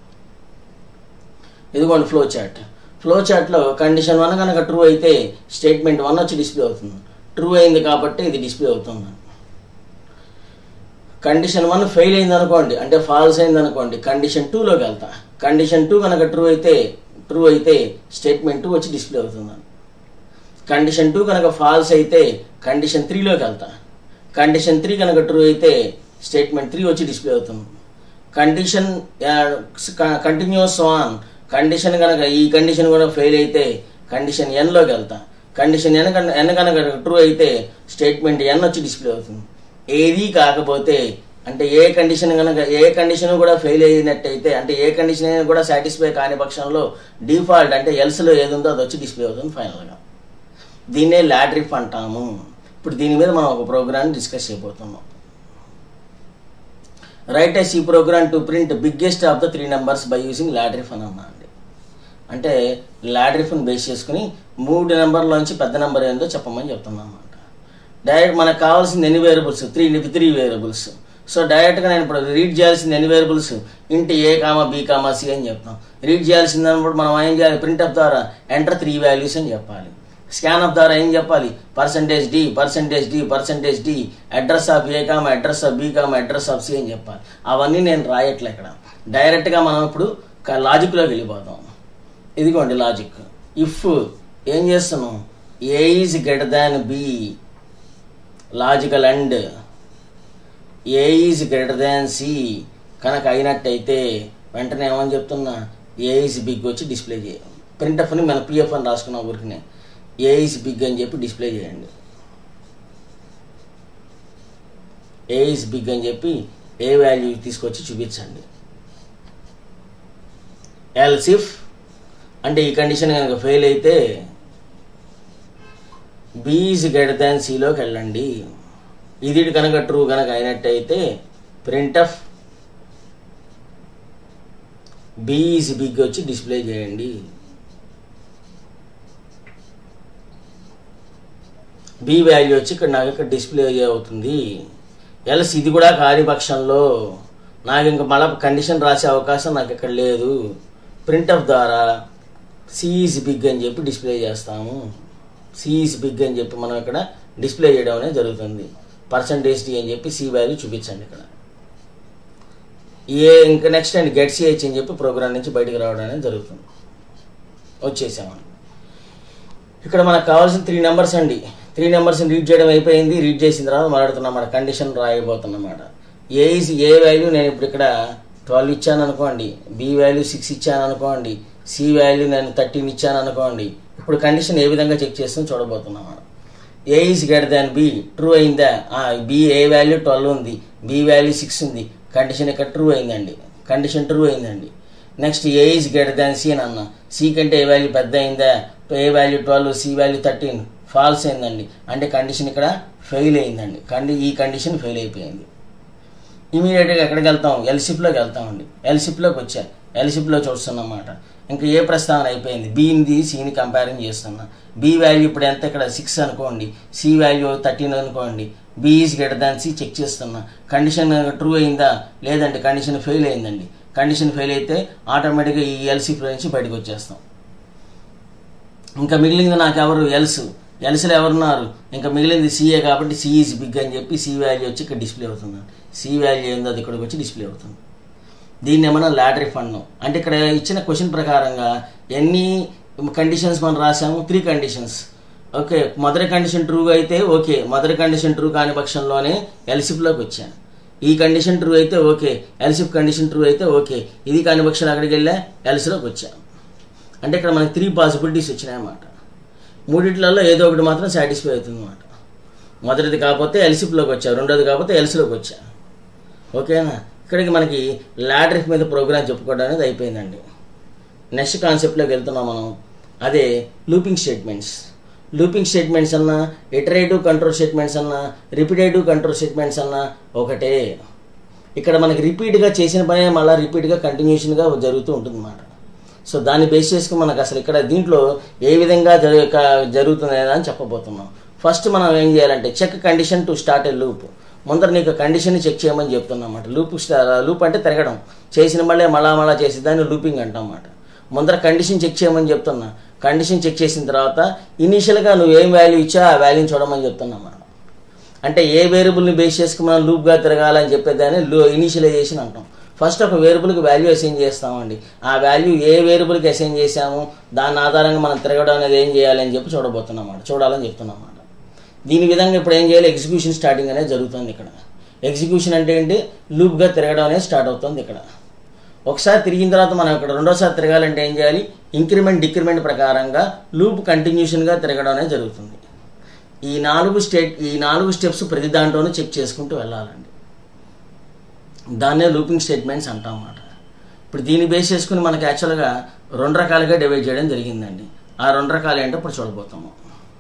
ఇదిగోండి ఫ్లో చార్ట్ ఫ్లో చార్ట్లో కండిషన్ వన్ కనుక ట్రూ అయితే స్టేట్మెంట్ వన్ వచ్చి డిస్ప్లే అవుతుంది ట్రూ అయింది కాబట్టి ఇది డిస్ప్లే అవుతుంది కండిషన్ వన్ ఫెయిల్ అయింది అనుకోండి అంటే ఫాల్స్ అయింది అనుకోండి కండిషన్ టూలోకి వెళ్తా కండిషన్ టూ కనుక ట్రూ అయితే ట్రూ అయితే స్టేట్మెంట్ టూ వచ్చి డిస్ప్లే అవుతుంది కండిషన్ టూ కనుక ఫాల్స్ అయితే కండిషన్ త్రీలోకి వెళ్తా కండిషన్ త్రీ కనుక ట్రూ అయితే స్టేట్మెంట్ త్రీ వచ్చి డిస్ప్లే అవుతుంది కండిషన్ కంటిన్యూస్ ఆన్ కండిషన్ కనుక ఈ కండిషన్ కూడా ఫెయిల్ అయితే కండిషన్ ఎన్లోకి వెళ్తా కండిషన్ ఎన్ ఎన్ కనుక ట్రూ అయితే స్టేట్మెంట్ ఎన్ వచ్చి డిస్ప్లే అవుతుంది ఏది కాకపోతే అంటే ఏ కండిషన్ కనుక ఏ కండిషన్ కూడా ఫెయిల్ అయినట్టయితే అంటే ఏ కండిషన్ అయినా కూడా సాటిస్ఫై కాని పక్షంలో డిఫాల్ట్ అంటే ఎల్స్లో ఏది ఉందో అది వచ్చి డిస్ప్లే అవుతుంది ఫైనల్గా దీన్నే ల్యాడ్రిఫ్ అంటాము ఇప్పుడు దీని మీద మనం ఒక ప్రోగ్రామ్ డిస్కస్ చేయబోతున్నాం రైట్ ఎస్ ఈ program to print biggest of the three numbers by using ladder if అని అన్నా అండి అంటే ల్యాడ్రిఫ్ని బేస్ చేసుకుని మూడు నెంబర్లోంచి పెద్ద నెంబర్ ఏందో చెప్పమని చెప్తున్నాం అన్నమాట డైరెక్ట్ మనకు కావాల్సింది ఎన్ని variables three three variables so డైరెక్ట్గా నేను ఇప్పుడు రీడ్ చేయాల్సింది ఎన్ని variables int a comma b comma c అని చెప్తాం రీడ్ చేయాల్సింది అన్నప్పుడు మనం ఏం చేయాలి ప్రింట్అప్ ద్వారా ఎంటర్ త్రీ వాల్యూస్ అని చెప్పాలి స్కాన్ అప్ ద్వారా ఏం చెప్పాలి percentage d percentage d percentage d address of a comma address of b comma address of c అని చెప్పాలి అవన్నీ నేను రాయట్లే ఇక్కడ డైరెక్ట్గా మనం ఇప్పుడు లాజిక్లోకి వెళ్ళిపోతాం ఇదిగోండి లాజిక్ ఇఫ్ ఏం చేస్తున్నాం a is greater than b logical and a is greater than c కనుక అయినట్టయితే వెంటనే ఏమని చెప్తున్నా ఏ ఈజ్ బిగ్ వచ్చి డిస్ప్లే చేయ ప్రింట్ఎఫ్ని మన పిఎఫ్ అని రాసుకున్నాం ఊరికినే ఏ ఈజ్ బిగ్ అని చెప్పి డిస్ప్లే చేయండి ఏ ఈజ్ బిగ్ అని చెప్పి ఏ వాల్యూ తీసుకొచ్చి చూపించండి ఎల్సిఫ్ అంటే ఈ కండిషన్ కనుక ఫెయిల్ అయితే బి ఈజ్ గ్రేటర్ దాన్ సిలోకి వెళ్ళండి ఇది కనుక ట్రూ కనుక అయినట్టయితే ప్రింట్ఎఫ్ బి ఈజ్ బిగ్ వచ్చి డిస్ప్లే చేయండి బి వాల్యూ వచ్చి ఇక్కడ నాకు ఇక్కడ డిస్ప్లే అవుతుంది ఎల్స్ ఇది కూడా కాని పక్షంలో నాకు ఇంకా మళ్ళీ కండిషన్ రాసే అవకాశం నాకు ఇక్కడ లేదు ప్రింట్అప్ ద్వారా సిఈస్ బిగ్ అని చెప్పి డిస్ప్లే చేస్తాము సిఈస్ బిగ్ అని చెప్పి మనం ఇక్కడ డిస్ప్లే చేయడం అనేది జరుగుతుంది పర్సంటేజ్ డి అని చెప్పి సి వాల్యూ చూపించండి ఇక్కడ ఏ ఇంకా నెక్స్ట్ అండ్ గెట్ సిహెచ్ అని చెప్పి ప్రోగ్రామ్ నుంచి బయటకు రావడం అనేది జరుగుతుంది వచ్చేసామని ఇక్కడ మనకు కావాల్సిన త్రీ నెంబర్స్ అండి త్రీ నెంబర్స్ రీడ్ చేయడం అయిపోయింది రీడ్ చేసిన తర్వాత మాట్లాడుతున్నాం మన కండిషన్ రాయబోతున్నమాట ఏ ఇస్ ఏ వాల్యూ నేను ఇప్పుడు ఇక్కడ ట్వెల్వ్ ఇచ్చాను అనుకోండి బి వాల్యూ సిక్స్ ఇచ్చాను అనుకోండి సి వాల్యూ నేను థర్టీన్ ఇచ్చాను అనుకోండి ఇప్పుడు కండిషన్ ఏ విధంగా చెక్ చేస్తుందో చూడబోతున్నాం మనం a is greater than b true అయిందా బి ఏ వాల్యూ ట్వెల్వ్ ఉంది బి వాల్యూ సిక్స్ ఉంది కండిషన్ ఇక్కడ ట్రూ అయిందండి కండిషన్ ట్రూ అయిందండి next a is greater than c అని అన్న సి కంటే ఏ వాల్యూ పెద్ద అయిందా a value twelve c value thirteen false అయిందండి అంటే కండిషన్ ఇక్కడ ఫెయిల్ అయిందండి కండి ఈ కండిషన్ ఫెయిల్ అయిపోయింది ఇమీడియట్గా ఎక్కడికి వెళ్తాం ఎల్సిప్లోకి వెళ్తామండి ఎల్సిప్లోకి వచ్చా ఎల్సిప్లో చూస్తున్నమాట ఇంకా ఏ ప్రస్తావన అయిపోయింది బీని సిని కంపారిజన్ చేస్తున్నా బి వాల్యూ ఇప్పుడు ఎంత ఇక్కడ సిక్స్ అనుకోండి సి వాల్యూ థర్టీన్ అనుకోండి b is greater than c check చేస్తున్నా కండిషన్ ట్రూ అయిందా లేదంటే కండిషన్ ఫెయిల్ అయిందండి కండిషన్ ఫెయిల్ అయితే ఆటోమేటిక్గా ఈ ఎల్సీ ఫ్లో నుంచి బయటకు వచ్చేస్తాం ఇంకా మిగిలింది నాకు ఎవరు ఎల్స్ ఎల్స్లో ఎవరున్నారు ఇంకా మిగిలింది సిఏ కాబట్టి సి ఈజ్ బిగ్ అని చెప్పి సి వాల్యూ వచ్చి ఇక్కడ డిస్ప్లే అవుతుంది సి వాల్యూ ఏందో అది ఇక్కడికి వచ్చి డిస్ప్లే అవుతుంది దీన్ని ఏమన్నా లాటరీ ఫండ్ అంటే ఇక్కడ ఇచ్చిన క్వశ్చన్ ప్రకారంగా ఎన్ని కండిషన్స్ మనం రాసాము త్రీ కండిషన్స్ ఓకే మొదటి కండిషన్ ట్రూగా అయితే ఓకే మొదటి కండిషన్ ట్రూ కాని పక్షంలోనే ఎల్సిప్లోకి వచ్చాను ఈ కండిషన్ ట్రూ అయితే ఓకే ఎల్సిప్ కండిషన్ ట్రూ అయితే ఓకే ఇది కాని పక్షం అక్కడికి వెళ్ళా ఎల్సిలోకి వచ్చాను అంటే ఇక్కడ మనకి త్రీ పాసిబిలిటీస్ వచ్చినాయన్నమాట మూడిట్లలో ఏదో ఒకటి మాత్రం సాటిస్ఫై అవుతుంది అనమాట మొదటిది కాకపోతే ఎల్సిప్లోకి వచ్చా రెండోది కాకపోతే ఎల్సిలోకి వచ్చా ఓకేనా ఇక్కడికి మనకి లాటరిక్ మీద ప్రోగ్రామ్ చెప్పుకోవడం అనేది అయిపోయిందండి నెక్స్ట్ కాన్సెప్ట్లోకి వెళ్తున్నాం మనం అదే లూపింగ్ స్టేట్మెంట్స్ లూపింగ్ స్టేట్మెంట్స్ అన్నా ఇటరేటివ్ కంట్రోల్ స్టేట్మెంట్స్ అన్నా రిపీటేటివ్ కంట్రోల్ స్టేట్మెంట్స్ అన్నా ఒకటే ఇక్కడ మనకి రిపీట్గా చేసిన పని మళ్ళీ రిపీట్గా కంటిన్యూషన్గా జరుగుతూ ఉంటుంది అన్నమాట సో దాన్ని బేస్ చేసుకుని మనకు అసలు ఇక్కడ దీంట్లో ఏ విధంగా జరు జరుగుతుంది అని చెప్పబోతున్నాం ఫస్ట్ మనం ఏం చేయాలంటే check condition to start a loop ముందర నీకు కండిషన్ని చెక్ చేయమని చెప్తున్నాం అన్నమాట లూప్ లూప్ అంటే తిరగడం చేసిన మళ్ళీ మళ్ళా మళ్ళా చేసి దాన్ని లూపింగ్ అంటాం అన్నమాట ముందర కండిషన్ చెక్ చేయమని చెప్తున్నా కండిషన్ చెక్ చేసిన తర్వాత ఇనీషియల్గా నువ్వు ఏం వాల్యూ ఇచ్చా ఆ వాల్యూని చూడమని చెప్తున్నాం మనం అంటే ఏ వేరియబుల్ని బేస్ చేసుకుని మనం లూప్గా తిరగాలని చెప్పేదాన్ని లో ఇనీషియలైజేషన్ అంటాం ఫస్ట్ ఒక వేరియబుల్కి వాల్యూ అసైన్ చేస్తామండి ఆ వాల్యూ ఏ వేరియబుల్కి అసైన్ చేసాము దాని ఆధారంగా మనం తిరగడం అనేది ఏం చేయాలి అని చెప్పి చూడబోతున్నాం అన్నమాట చూడాలని చెప్తున్నాం అన్నమాట దీని విధంగా ఇప్పుడు ఏం చేయాలి ఎగ్జిక్యూషన్ స్టార్టింగ్ అనేది జరుగుతుంది ఇక్కడ ఎగ్జిక్యూషన్ అంటే ఏంటి లూప్గా తిరగడం అనేది స్టార్ట్ అవుతుంది ఇక్కడ ఒకసారి తిరిగిన తర్వాత మనం ఇక్కడ రెండోసారి తిరగాలంటే ఏం చేయాలి ఇంక్రిమెంట్ డిక్రిమెంట్ ప్రకారంగా లూప్ కంటిన్యూషన్గా తిరగడం అనేది జరుగుతుంది ఈ నాలుగు స్టేట్ ఈ నాలుగు స్టెప్స్ ప్రతి దాంట్లోనూ చెక్ చేసుకుంటూ వెళ్ళాలండి దాన్నే లూపింగ్ స్టేట్మెంట్స్ అంటాం అన్నమాట ఇప్పుడు దీన్ని బేస్ చేసుకుని మనకి యాక్చువల్గా రెండు రకాలుగా డివైడ్ చేయడం జరిగిందండి ఆ రెండు రకాలు ఏంటో ఇప్పుడు చూడబోతాము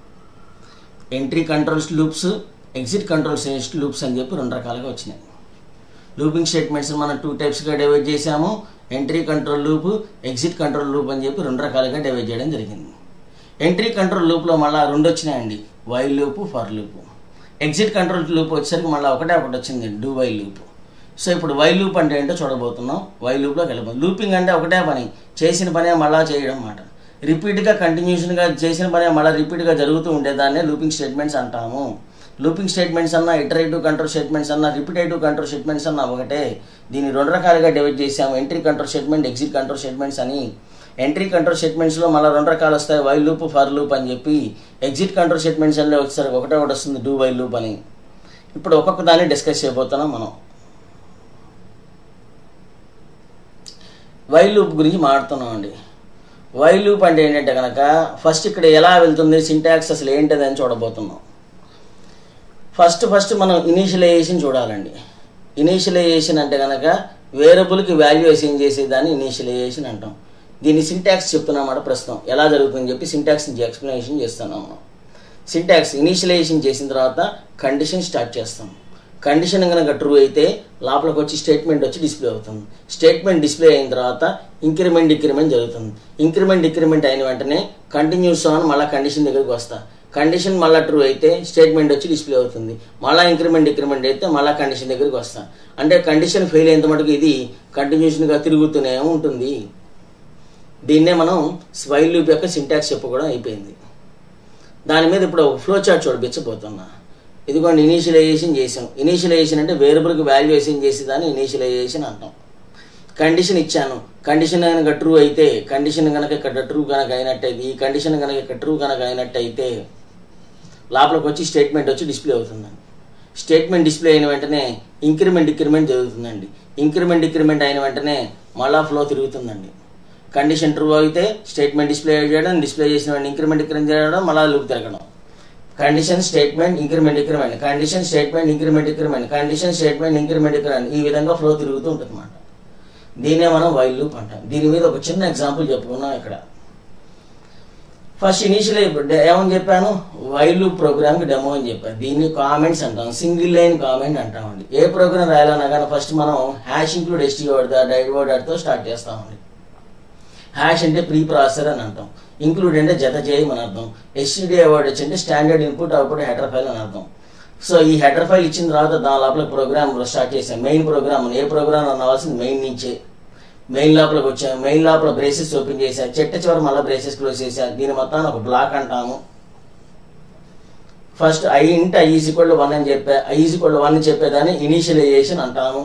entry controls loops exit controls loops అని చెప్పి రెండు రకాలుగా వచ్చినాయి లూపింగ్ స్టేట్మెంట్స్ మనం టూ టైప్స్గా డివైడ్ చేసాము entry control loop exit control loop అని చెప్పి రెండు రకాలుగా డివైడ్ చేయడం జరిగింది ఎంట్రీ కంట్రోల్ లూప్లో మళ్ళీ రెండు వచ్చినాయండి while loop for loop exit control loop వచ్చేసరికి మళ్ళీ ఒకటే ఒకటి వచ్చింది డూ వైల్ లూప్ సో ఇప్పుడు వైల్ లూప్ అంటే ఏంటో చూడబోతున్నాం వైల్ లూప్లోకి వెళ్ళబోతుంది లూపింగ్ అంటే ఒకటే పని చేసిన పనే మళ్ళా చేయడం అన్నమాట రిపీట్గా కంటిన్యూషన్గా చేసిన పనే మళ్ళీ రిపీట్గా జరుగుతూ ఉండేదాన్నే లూపింగ్ స్టేట్మెంట్స్ అంటాము లూపింగ్ స్టేట్మెంట్స్ అన్న ఇటరేటివ్ కంట్రోల్ స్టేట్మెంట్స్ అన్న రిపీటేటివ్ కంట్రోల్ స్టేట్మెంట్స్ అన్న ఒకటే దీన్ని రెండు రకాలుగా డివైడ్ చేసాము entry control statement exit control statements అని ఎంట్రీ కంట్రోల్ స్టేట్మెంట్స్లో మళ్ళీ రెండు రకాలు వస్తాయి వైల్ లూప్ ఫర్ లూప్ అని చెప్పి ఎగ్జిట్ కంట్రోల్ స్టేట్మెంట్స్ అన్నీ వచ్చేసరికి ఒకటే ఒకటి వస్తుంది డూ వైల్ లూప్ అని ఇప్పుడు ఒక్కొక్క దాన్ని డిస్కస్ చేయబోతున్నాం మనం వైల్ లూప్ గురించి మాట్లాడుతున్నాం అండి వైల్ లూప్ అంటే ఏంటంటే కనుక ఫస్ట్ ఇక్కడ ఎలా వెళ్తుంది సింటాక్స్ అసలు ఏంటది అని చూడబోతున్నాం ఫస్ట్ ఫస్ట్ మనం ఇనీషియలైజేషన్ చూడాలండి ఇనీషియలైజేషన్ అంటే కనుక వేరియబుల్కి వాల్యూ అసైన్ చేసేదాన్ని ఇనీషియలైజేషన్ అంటాం దీన్ని సింటాక్స్ చెప్తున్నామాట ప్రస్తుతం ఎలా జరుగుతుందని చెప్పి సింటాక్స్ ఎక్స్ప్లెనేషన్ చేస్తున్నాం మనం సింటాక్స్ ఇనీషియలైజేషన్ చేసిన తర్వాత కండిషన్ స్టార్ట్ చేస్తాం కండిషన్ కనుక ట్రూ అయితే లోపలికి వచ్చి స్టేట్మెంట్ వచ్చి డిస్ప్లే అవుతుంది స్టేట్మెంట్ డిస్ప్లే అయిన తర్వాత ఇంక్రిమెంట్ డిక్రిమెంట్ జరుగుతుంది ఇంక్రిమెంట్ డిక్రిమెంట్ అయిన వెంటనే కంటిన్యూస్ ఆన్ మళ్ళీ కండిషన్ దగ్గరికి వస్తా కండిషన్ మళ్ళీ ట్రూ అయితే స్టేట్మెంట్ వచ్చి డిస్ప్లే అవుతుంది మళ్ళీ ఇంక్రిమెంట్ డిక్రిమెంట్ అయితే మళ్ళీ కండిషన్ దగ్గరికి వస్తా అంటే కండిషన్ ఫెయిల్ అయినంత మటుకు ఇది కంటిన్యూషన్గా తిరుగుతూనే ఉంటుంది దీన్నే మనం స్వైల్ లూప్ యొక్క సింటాక్స్ చెప్పుకోవడం అయిపోయింది దాని మీద ఇప్పుడు ఒక ఫ్లో చార్ట్ చూడబిచ్చబోతున్నా ఇదిగోండి ఇనీషియలైజేషన్ చేసాం ఇనీషియలైజేషన్ అంటే వేరియబుల్కి వాల్యుయేషన్ చేసేదాన్ని ఇనీషియలైజేషన్ అంటాం కండిషన్ ఇచ్చాను కండిషన్ కనుక ట్రూ అయితే కండిషన్ కనుక ఇక్కడ ట్రూ కనుక అయినట్టయితే ఈ కండిషన్ కనుక ఇక్కడ ట్రూ కనుక అయినట్టయితే లోపలికి వచ్చి స్టేట్మెంట్ వచ్చి డిస్ప్లే అవుతుందండి స్టేట్మెంట్ డిస్ప్లే అయిన వెంటనే ఇంక్రిమెంట్ డిక్రిమెంట్ జరుగుతుందండి ఇంక్రిమెంట్ డిక్రిమెంట్ అయిన వెంటనే మళ్ళా ఫ్లో తిరుగుతుందండి కండిషన్ ట్రూ అయితే స్టేట్మెంట్ డిస్ప్లే చేయడం డిస్ప్లే చేసిన వెంటనే ఇంక్రిమెంట్ డిక్రిమెంట్ చేయడం మళ్ళా లూప్ తిరగడం condition statement increment increment condition statement increment increment condition statement increment increment ఈ విధంగా ఫ్లో తిరుగుతూ ఉంటుంది అన్నమాట దీన్నే మనం వైల్ లూప్ అంటాం దీని మీద ఒక చిన్న ఎగ్జాంపుల్ చెప్పుకున్నాం ఇక్కడ ఫస్ట్ ఇనీషియల్ ఏమని చెప్పాను వైల్ లూప్ ప్రోగ్రామ్కి డెమో అని చెప్పాను దీన్ని కామెంట్స్ అంటాం సింగిల్ లైన్ కామెంట్ అంటామండి ఏ ప్రోగ్రామ్ రాయాలన్నా కానీ ఫస్ట్ మనం హ్యాష్ ఇంక్లూడ్ ఎస్టీ వర్డ్ డైవర్డర్తో స్టార్ట్ చేస్తామండి హ్యాష్ అంటే ప్రీ ప్రాసెసర్ అని అంటాం ఇంక్లూడ్ అంటే జత చేయమని అర్థం ఎస్టీడీ వర్డ్ వచ్చి అంటే standard input output header file అని అర్థం సో ఈ హెడర్ ఫైల్ ఇచ్చిన తర్వాత దాని లోపల ప్రోగ్రామ్ స్టార్ట్ చేసాం మెయిన్ ప్రోగ్రామ్ ఏ ప్రోగ్రామ్ అవ్వాల్సింది మెయిన్ నుంచే మెయిన్ లోపలికి వచ్చాం మెయిన్ లోపల బ్రేసెస్ ఓపెన్ చేశా చెట్ట చివరి మళ్ళీ బ్రేసెస్ క్లోజ్ చేశా దీని మొత్తాన్ని ఒక బ్లాక్ అంటాము first i int i is equal one అని చెప్పా ఐ ఈజ్ ఈక్వల్ వన్ చెప్పేదాన్ని ఇనీషియలైజేషన్ అంటాము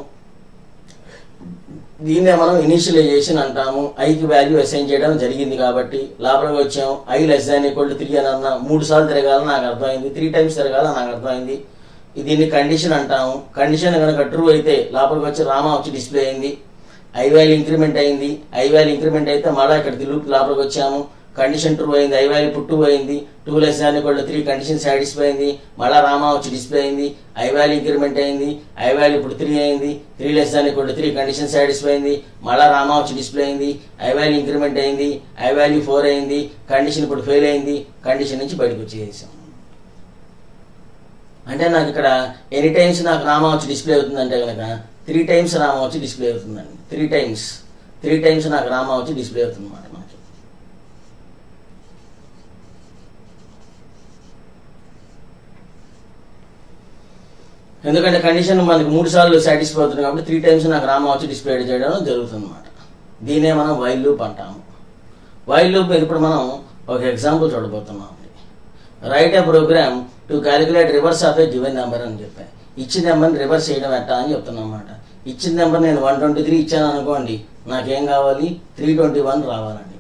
దీన్నే మనం ఇనిషియలైజేషన్ అంటాము ఐకి వాల్యూ అసైన్ చేయడం జరిగింది కాబట్టి లోపలికి వచ్చాం i less than equal to three అని అన్నా మూడు సార్లు తిరగాలని నాకు అర్థమైంది త్రీ టైమ్స్ తిరగాలని నాకు అర్థమైంది దీన్ని కండిషన్ అంటాము కండిషన్ కనుక ట్రూ అయితే లోపలికి వచ్చి రామా వచ్చి డిస్ప్లే అయింది ఐ వాల్యూ ఇంక్రిమెంట్ అయింది ఐ వాల్యూ ఇంక్రిమెంట్ అయితే మళ్ళీ ఇక్కడ లూప్ లోపలికి వచ్చాము కండిషన్ ట్రూ అయింది ఐ వాల్యూ ఇప్పుడు టూ అయింది two less than equal three condition satisfy అయింది మళ్ళీ రామా వచ్చి డిస్ప్లే అయింది ఐ వాల్యూ ఇంక్రిమెంట్ అయింది ఐ వాల్యూ ఇప్పుడు త్రీ అయింది three less than equal three condition satisfy అయింది మళ్ళీ రామా వచ్చి డిస్ప్లే అయింది ఐ వాల్యూ ఇంక్రిమెంట్ అయింది ఐ వాల్యూ ఫోర్ అయింది కండిషన్ ఇప్పుడు ఫెయిల్ అయింది కండిషన్ నుంచి బయటకు వచ్చేసాం అంటే నాకు ఇక్కడ ఎనీ టైమ్స్ నాకు రామా వచ్చి డిస్ప్లే అవుతుందంటే కనుక త్రీ టైమ్స్ రామా వచ్చి డిస్ప్లే అవుతుందండి త్రీ టైమ్స్ త్రీ టైమ్స్ నాకు రామా వచ్చి డిస్ప్లే అవుతుంది అన్నమాట మనకి ఎందుకంటే కండిషన్ మనకి మూడు సార్లు సాటిస్ఫై అవుతుంది కాబట్టి త్రీ టైమ్స్ నాకు రామా వచ్చి డిస్ప్లే చేయడం జరుగుతుంది అనమాట దీనే మనం వైల్ లూప్ అంటాము వైల్ లూప్ మీద ఇప్పుడు మనం ఒక ఎగ్జాంపుల్ చూడబోతున్నాం right a program to calculate reverse of a given number అని చెప్పాను ఇచ్చిన నెంబర్ని రివర్స్ చేయడం ఎట్టా అని చెప్తున్నా అనమాట ఇచ్చిన నెంబర్ నేను వన్ ట్వంటీ త్రీ ఇచ్చాను అనుకోండి నాకేం కావాలి త్రీ ట్వంటీ వన్ రావాలండి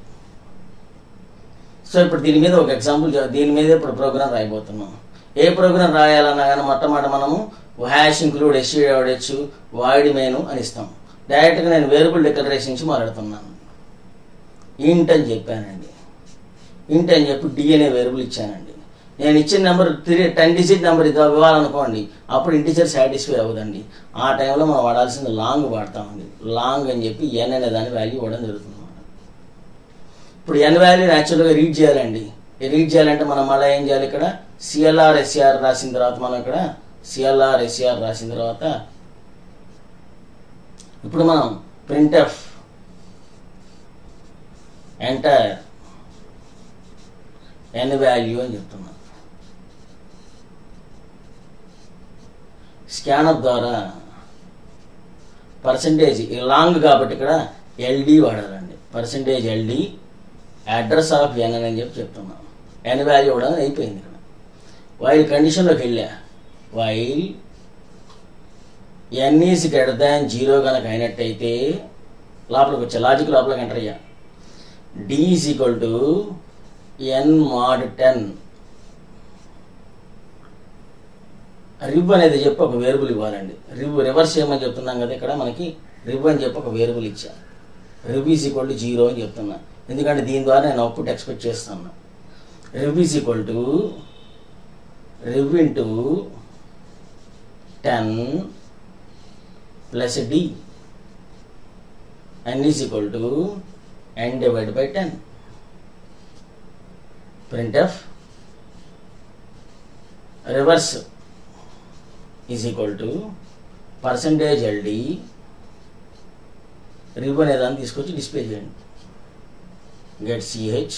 సో ఇప్పుడు దీని మీద ఒక ఎగ్జాంపుల్ దీని మీద ఇప్పుడు ప్రోగ్రామ్ రాయబోతున్నాం ఏ ప్రోగ్రామ్ రాయాలన్నా కానీ మొట్టమొదటి మనము హ్యాష్ ఇంక్లూడ్ ఎస్యూడెచ్చు వాయిడ్ మేను అని ఇస్తాం డైరెక్ట్గా నేను వేరియబుల్ డిక్లరేషన్ నుంచి మాట్లాడుతున్నాను ఇంట్ అని చెప్పానండి ఇంట్ అని చెప్పి డి అనే వేరియబుల్ ఇచ్చానండి నేను ఇచ్చిన number three ten digit number ఇది ఇవ్వాలనుకోండి అప్పుడు ఇంటిజర్ సాటిస్ఫై అవ్వదండి ఆ టైంలో మనం వాడాల్సింది లాంగ్ వాడతామండి లాంగ్ అని చెప్పి ఎన్ అనే దాని వాల్యూ ఇవ్వడం జరుగుతుంది అన్నమాట ఇప్పుడు ఎన్ వాల్యూ యాక్చువల్గా రీడ్ చేయాలండి రీడ్ చేయాలంటే మనం మళ్ళీ ఏం చేయాలి ఇక్కడ సిఎల్ఆర్ ఎస్ఆర్ రాసిన తర్వాత మనం ఇక్కడ సిఎల్ఆర్ ఎస్ఆర్ రాసిన తర్వాత ఇప్పుడు మనం print F enter n value అని చెప్తున్నాం స్కానర్ ద్వారా పర్సంటేజ్ లాంగ్ కాబట్టి ఇక్కడ ఎల్డి వాడాలండి percentage LD address of n అని చెప్పి చెప్తున్నాం ఎన్ వాల్యూ ఇవ్వడం అయిపోయింది ఇక్కడ వైల్ కండిషన్లోకి వెళ్ళా while n is greater than zero కనుక అయినట్టయితే లోపలికి వచ్చా లాజిక్ లోపలికి ఎంటర్ అయ్యా d is equal to n mod ten rev అనేది చెప్పి ఒక వేరియబుల్ ఇవ్వాలండి రివ్ రివర్స్ చేయమని చెప్తున్నాం కదా ఇక్కడ మనకి రివ్ అని చెప్పి ఒక వేరియబుల్ ఇచ్చా rev is equal to zero అని చెప్తున్నా ఎందుకంటే దీని ద్వారా నేను అవుట్పుట్ ఎక్స్పెక్ట్ చేస్తాను rev is equal to rev into ten plus d n is equal to n divided by 10 printf reverse is equal to percentage ld rev అనే దాన్ని తీసుకొచ్చి డిస్ప్లే చేయండి గెట్ సిహెచ్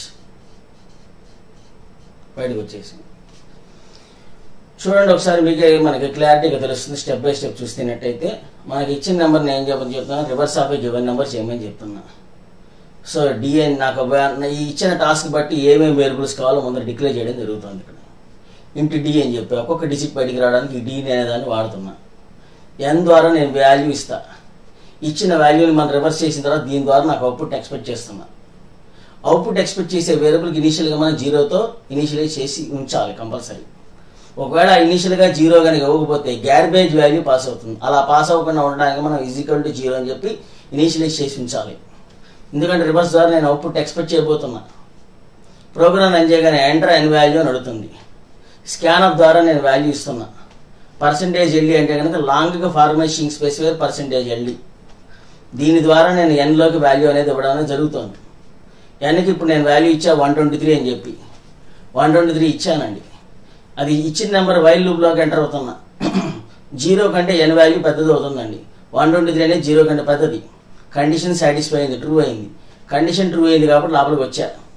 బయటకు వచ్చేసి చూడండి ఒకసారి మీకే మనకి క్లారిటీగా తెలుస్తుంది స్టెప్ బై స్టెప్ చూస్తున్నట్టయితే మనకి ఇచ్చిన నెంబర్ని ఏం చెప్పని చెప్తున్నా reverse of a given number చేయమని చెప్తున్నా సో డిఎన్ నాకు ఒక- ఈ ఇచ్చిన టాస్క్ బట్టి ఏమేమి వేరియబుల్స్ కావాలో ముందర డిక్లేర్ చేయడం జరుగుతుంది ఇక్కడ ఇంటి డి అని చెప్పి ఒక్కొక్క డిజిట్ బయటికి రావడానికి ఈ డి అనే దాన్ని వాడుతున్నా ఎన్ ద్వారా నేను వాల్యూ ఇస్తా ఇచ్చిన వాల్యూని మనం రివర్స్ చేసిన తర్వాత దీని ద్వారా నాకు అవుట్పుట్ ఎక్స్పెక్ట్ చేస్తున్నా అవుట్పుట్ ఎక్స్పెక్ట్ చేసే వేరియబుల్కి ఇనీషియల్గా మనం జీరోతో ఇనీషియలైజ్ చేసి ఉంచాలి కంపల్సరీ ఒకవేళ ఇనీషియల్గా జీరో కనుక ఇవ్వకపోతే గ్యార్బేజ్ వాల్యూ పాస్ అవుతుంది అలా పాస్ అవ్వకుండా ఉండడానికి మనం ఈజికల్ టు జీరో అని చెప్పి ఇనీషియలైజ్ చేసి ఉంచాలి ఎందుకంటే రివర్స్ ద్వారా నేను అవుట్పుట్ ఎక్స్పెక్ట్ చేయబోతున్నా ప్రోగ్రామ్ రన్ చేయగానే ఎంటర్ ఎన్ వాల్యూ అని అడుగుతుంది స్కానర్ ద్వారా నేను వాల్యూ ఇస్తున్నా పర్సంటేజ్ ఎల్డి అంటే కనుక లాంగ్గా ఫార్మేషన్ స్పెసిఫైర్ పర్సంటేజ్ ఎల్డి దీని ద్వారా నేను ఎన్లోకి వాల్యూ అనేది ఇవ్వడం అనేది జరుగుతుంది ఎన్కి ఇప్పుడు నేను వాల్యూ ఇచ్చా వన్ ట్వంటీ త్రీ అని చెప్పి వన్ ట్వంటీ త్రీ ఇచ్చానండి అది ఇచ్చిన నెంబర్ వైల్ లూప్లోకి ఎంటర్ అవుతున్నా జీరో కంటే ఎన్ వాల్యూ పెద్దది అవుతుందండి వన్ ట్వంటీ త్రీ అనేది జీరో కంటే పెద్దది కండిషన్ సాటిస్ఫై అయింది ట్రూ అయింది కండిషన్ ట్రూ అయింది కాబట్టి లోపలికి వచ్చా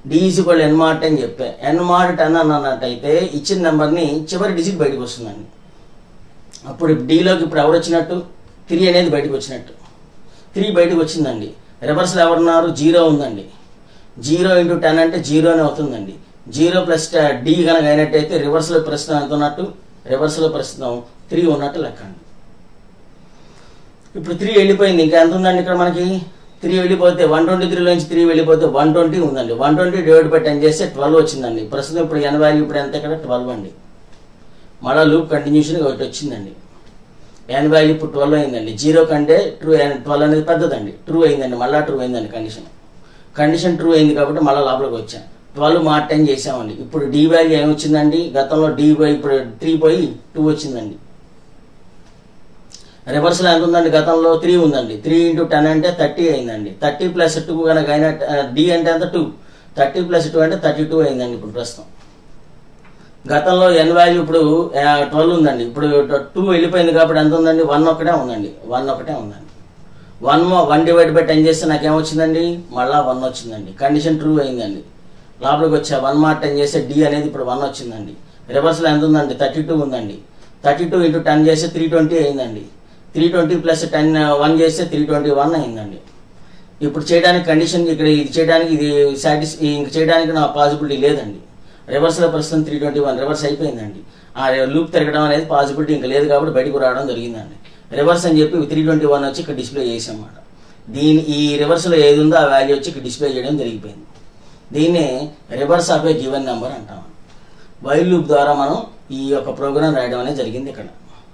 d is equal n mod అని చెప్పా ఎన్ మార్ట్ టెన్ అన్నట్టయితే ఇచ్చిన నెంబర్ని చివరి డిజిట్ బయటకు వస్తుందండి అప్పుడు డీలోకి ఇప్పుడు ఎవరు వచ్చినట్టు త్రీ అనేది బయటకు వచ్చినట్టు త్రీ బయటకు వచ్చిందండి రివర్స్లో ఎవరున్నారు జీరో ఉందండి జీరో ఇంటూ టెన్ అంటే జీరోనే అవుతుందండి జీరో ప్లస్ డి కనుక అయినట్టయితే రివర్స్లో ప్రస్తుతం ఎంత ఉన్నట్టు రివర్స్లో ప్రస్తుతం త్రీ ఉన్నట్టు లెక్క అండి ఇప్పుడు త్రీ వెళ్ళిపోయింది ఇంకా ఎంత ఉందండి ఇక్కడ మనకి త్రీ వెళ్ళిపోతే వన్ ట్వంటీ త్రీలోంచి త్రీ వెళ్ళిపోతే వన్ ట్వంటీ ఉందండి one twenty divide by ten చేస్తే ట్వెల్వ్ వచ్చిందండి ప్రస్తుతం ఇప్పుడు ఎన్ వాల్యూ ఇప్పుడు ఎంత ఇక్కడ ట్వెల్వ్ అండి మళ్ళా లూప్ కంటిన్యూషన్గా ఒకటి వచ్చిందండి ఎన్ వాల్యూ ఇప్పుడు ట్వెల్వ్ అయిందండి జీరో కంటే ట్రూ ట్వెల్వ్ అనేది పెద్దదండి ట్రూ అయిందండి మళ్ళీ ట్రూ అయిందండి కండిషన్ కండిషన్ ట్రూ అయింది కాబట్టి మళ్ళీ లోపలికి వచ్చాం ట్వెల్వ్ మార్ట్ టెన్ చేసామండి ఇప్పుడు డి వాల్యూ ఏమొచ్చిందండి గతంలో డి బై ఇప్పుడు త్రీ పోయి టూ వచ్చిందండి రివర్స్లో ఎంత ఉందండి గతంలో త్రీ ఉందండి త్రీ ఇంటూ టెన్ అంటే థర్టీ అయిందండి థర్టీ ప్లస్ టూ కనుక అయిన డి అంటే ఎంత టూ థర్టీ ప్లస్ టూ అంటే థర్టీ టూ అయిందండి ఇప్పుడు ప్రస్తుతం గతంలో ఎన్ వాల్యూ ఇప్పుడు ట్వెల్వ్ ఉందండి ఇప్పుడు టూ వెళ్ళిపోయింది కాబట్టి ఎంత ఉందండి వన్ ఒకటే ఉందండి వన్ ఒకటే ఉందండి one one divide by ten చేస్తే నాకు ఏమొచ్చిందండి మళ్ళా వన్ వచ్చిందండి కండిషన్ ట్రూ అయిందండి లోపలికి వచ్చా వన్ మార్ట్ టెన్ చేస్తే డి అనేది ఇప్పుడు వన్ వచ్చిందండి రివర్స్లో ఎంత ఉందండి థర్టీ టూ ఉందండి థర్టీ టూ ఇంటూ టెన్ చేస్తే త్రీ ట్వంటీ అయిందండి three twenty plus ten one చేస్తే త్రీ ట్వంటీ వన్ అయిందండి ఇప్పుడు చేయడానికి కండిషన్ ఇక్కడ ఇది చేయడానికి ఇది సాటిస్ ఇంక చేయడానికి నా పాసిబిలిటీ లేదండి రివర్స్లో ప్రస్తుతం త్రీ ట్వంటీ వన్ రివర్స్ అయిపోయిందండి ఆ లూప్ తిరగడం అనేది పాసిబిలిటీ ఇంకా లేదు కాబట్టి బయటకు రావడం జరిగిందండి రివర్స్ అని చెప్పి త్రీ ట్వంటీ వన్ వచ్చి ఇక్కడ డిస్ప్లే చేసామన్నమాట దీని ఈ రివర్స్లో ఏది ఉందో ఆ వాల్యూ వచ్చి ఇక్కడ డిస్ప్లే చేయడం జరిగిపోయింది దీన్ని reverse of a given number అంటాం వైల్ లూప్ ద్వారా మనం ఈ యొక్క ప్రోగ్రామ్ రాయడం అనేది జరిగింది ఇక్కడ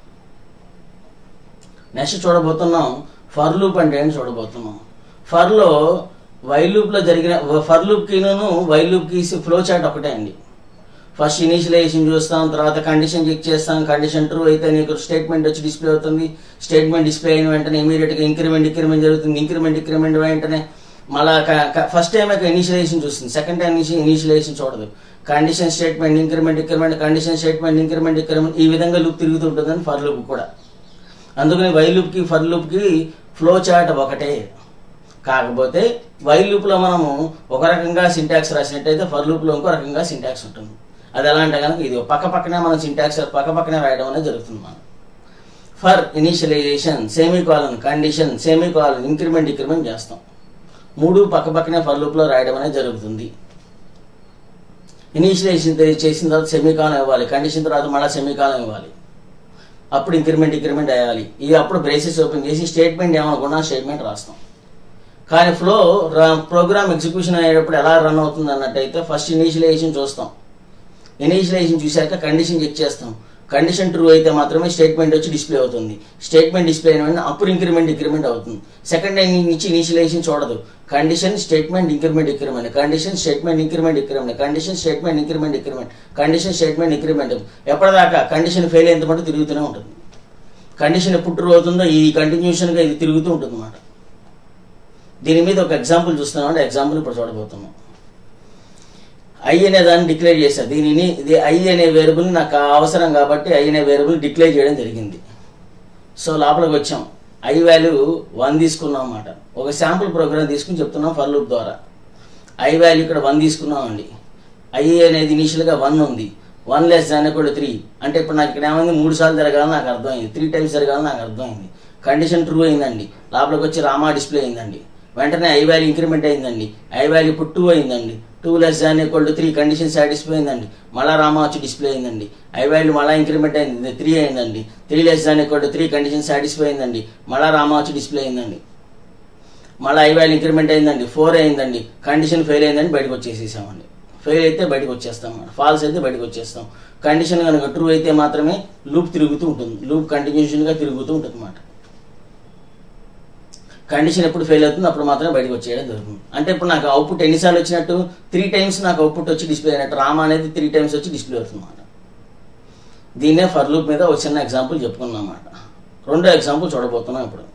నెక్స్ట్ చూడబోతున్నాం ఫర్ లూప్ అంటే ఏంటి చూడబోతున్నాం ఫర్లో వైల్ లూప్లో జరిగిన ఫర్ లూప్కిను వైల్ లూప్కి ఫ్లో చార్ట్ ఒకటే అండి ఫస్ట్ ఇనిషియలైజేషన్ చూస్తాం తర్వాత కండిషన్ చెక్ చేస్తాం కండిషన్ ట్రూ అయితే నీకు స్టేట్మెంట్ వచ్చి డిస్ప్లే అవుతుంది స్టేట్మెంట్ డిస్ప్లే అయిన వెంటనే ఇమీడియట్గా ఇంక్రిమెంట్ ఇంక్రిమెంట్ జరుగుతుంది ఇంక్రిమెంట్ ఇంక్రిమెంట్ వెంటనే మళ్ళా ఫస్ట్ టైం అయితే ఇనిషియలైజేషన్ చూస్తుంది సెకండ్ టైం నుంచి ఇనిషియలైజేషన్ చూడదు condition statement increment increment condition statement increment increment ఈ విధంగా లూప్ తిరుగుతుంటుందని ఫర్ లూప్ కూడా అందుకని వైల్ లూప్కి ఫర్ లూప్కి ఫ్లో చార్ట్ ఒకటే కాకపోతే వైల్ లూప్లో మనము ఒక రకంగా సింటాక్స్ రాసినట్టయితే ఫర్ లూప్లో ఇంకో రకంగా సింటాక్స్ ఉంటుంది అది ఎలా అంటే కనుక ఇది పక్క పక్కనే మనం సింటాక్స్ పక్క పక్కనే రాయడం అనేది జరుగుతుంది మనం for initialization semicolon condition semicolon increment increment చేస్తాం మూడు పక్క పక్కనే ఫర్ లూప్లో రాయడం అనేది జరుగుతుంది ఇనిషియలైజేషన్ చేసిన తర్వాత సెమీ కాలం ఇవ్వాలి కండిషన్ తర్వాత మళ్ళీ సెమీ కాలం ఇవ్వాలి అప్పుడు ఇంక్రిమెంట్ ఇంక్రిమెంట్ అయ్యాలి ఇది అప్పుడు బ్రేసెస్ ఓపెన్ చేసి స్టేట్మెంట్ ఏమనుకున్నా స్టేట్మెంట్ రాస్తాం కానీ ఫ్లో ప్రోగ్రామ్ ఎగ్జిక్యూషన్ అయ్యేటప్పుడు ఎలా రన్ అవుతుంది అన్నట్టయితే ఫస్ట్ ఇనీషియలైజేషన్ చూస్తాం ఇనీషియలైజేషన్ చూశాక కండిషన్ చెక్ చేస్తాం కండిషన్ ట్రూ అయితే మాత్రమే స్టేట్మెంట్ వచ్చి డిస్ప్లే అవుతుంది స్టేట్మెంట్ డిస్ప్లే అయిన వెంటనే అప్పుడు ఇంక్రిమెంట్ ఇంక్రిమెంట్ అవుతుంది సెకండ్ టైం నుంచి ఇనీషియలైజేషన్ చూడదు condition statement increment increment condition statement increment increment condition statement increment increment condition statement increment ఎప్పటిదాకా కండిషన్ ఫెయిల్ అయ్యేంత మటు తిరుగుతూనే ఉంటుంది కండిషన్ ఎప్పుడు ట్రూ అవుతుందో ఈ కంటిన్యూషన్గా ఇది తిరుగుతూ ఉంటుంది అన్నమాట దీని మీద ఒక ఎగ్జాంపుల్ చూస్తున్నాం అంటే ఎగ్జాంపుల్ ఇప్పుడు చూడబోతున్నాం ఐ అనే దాన్ని డిక్లేర్ చేశా దీనిని ఇది ఐ అనే వేరియబుల్ నాకు అవసరం కాబట్టి ఐ అనే వేరియబుల్ డిక్లేర్ చేయడం జరిగింది సో లోపలికి వచ్చాం ఐ వాల్యూ వన్ తీసుకున్నాం అన్నమాట ఒక శాంపుల్ ప్రోగ్రామ్ తీసుకుని చెప్తున్నాం ఫర్ లూప్ ద్వారా ఐ వాల్యూ ఇక్కడ వన్ తీసుకున్నాం అండి ఐ అనేది ఇనీషియల్గా వన్ ఉంది వన్ లెస్ దాన్ కూడా త్రీ అంటే ఇప్పుడు నాకు ఇక్కడ ఏమైంది మూడు సార్లు జరగాలని నాకు అర్థమైంది త్రీ టైమ్స్ జరగాలని నాకు అర్థమైంది కండిషన్ ట్రూ అయిందండి లోపలికి వచ్చి రామా డిస్ప్లే అయిందండి వెంటనే ఐ వాల్యూ ఇంక్రిమెంట్ అయిందండి ఐ వాల్యూ ఇప్పుడు టూ అయిందండి two less than equal to three condition satisfy అయిందండి మళ్ళా రామా వచ్చి డిస్ప్లే అయిందండి ఐ వాల్యూ మళ్ళా ఇంక్రిమెంట్ అయింది త్రీ అయిందండి three less than equal to three condition satisfy అయిందండి మళ్ళా రామా వచ్చి డిస్ప్లే అయిందండి మళ్ళీ ఐ వాల్యూ ఇంక్రిమెంట్ అయిందండి ఫోర్ అయిందండి కండిషన్ ఫెయిల్ అయిందని బయటకు వచ్చేసేసామండి ఫెయిల్ అయితే బయటకు వచ్చేస్తాం ఫాల్స్ అయితే బయటకు వచ్చేస్తాం కండిషన్ కనుక ట్రూ అయితే మాత్రమే లూప్ తిరుగుతూ ఉంటుంది లూప్ కంటిన్యూషన్గా తిరుగుతూ ఉంటుంది అన్నమాట కండిషన్ ఎప్పుడు ఫెయిల్ అవుతుంది అప్పుడు మాత్రమే బయటకు వచ్చేయడం జరుగుతుంది అంటే ఇప్పుడు నాకు అవుట్పుట్ ఎన్నిసార్లు వచ్చినట్టు త్రీ టైమ్స్ నాకు అవుట్పుట్ వచ్చి డిస్ప్లే అయినట్టు రామా అనేది త్రీ టైమ్స్ వచ్చి డిస్ప్లే అవుతుంది అన్నమాట దీన్నే ఫర్ లూప్ మీద ఒక చిన్న ఎగ్జాంపుల్ చెప్పుకున్నాం అన్నమాట రెండో ఎగ్జాంపుల్ చూడబోతున్నాం ఇప్పుడు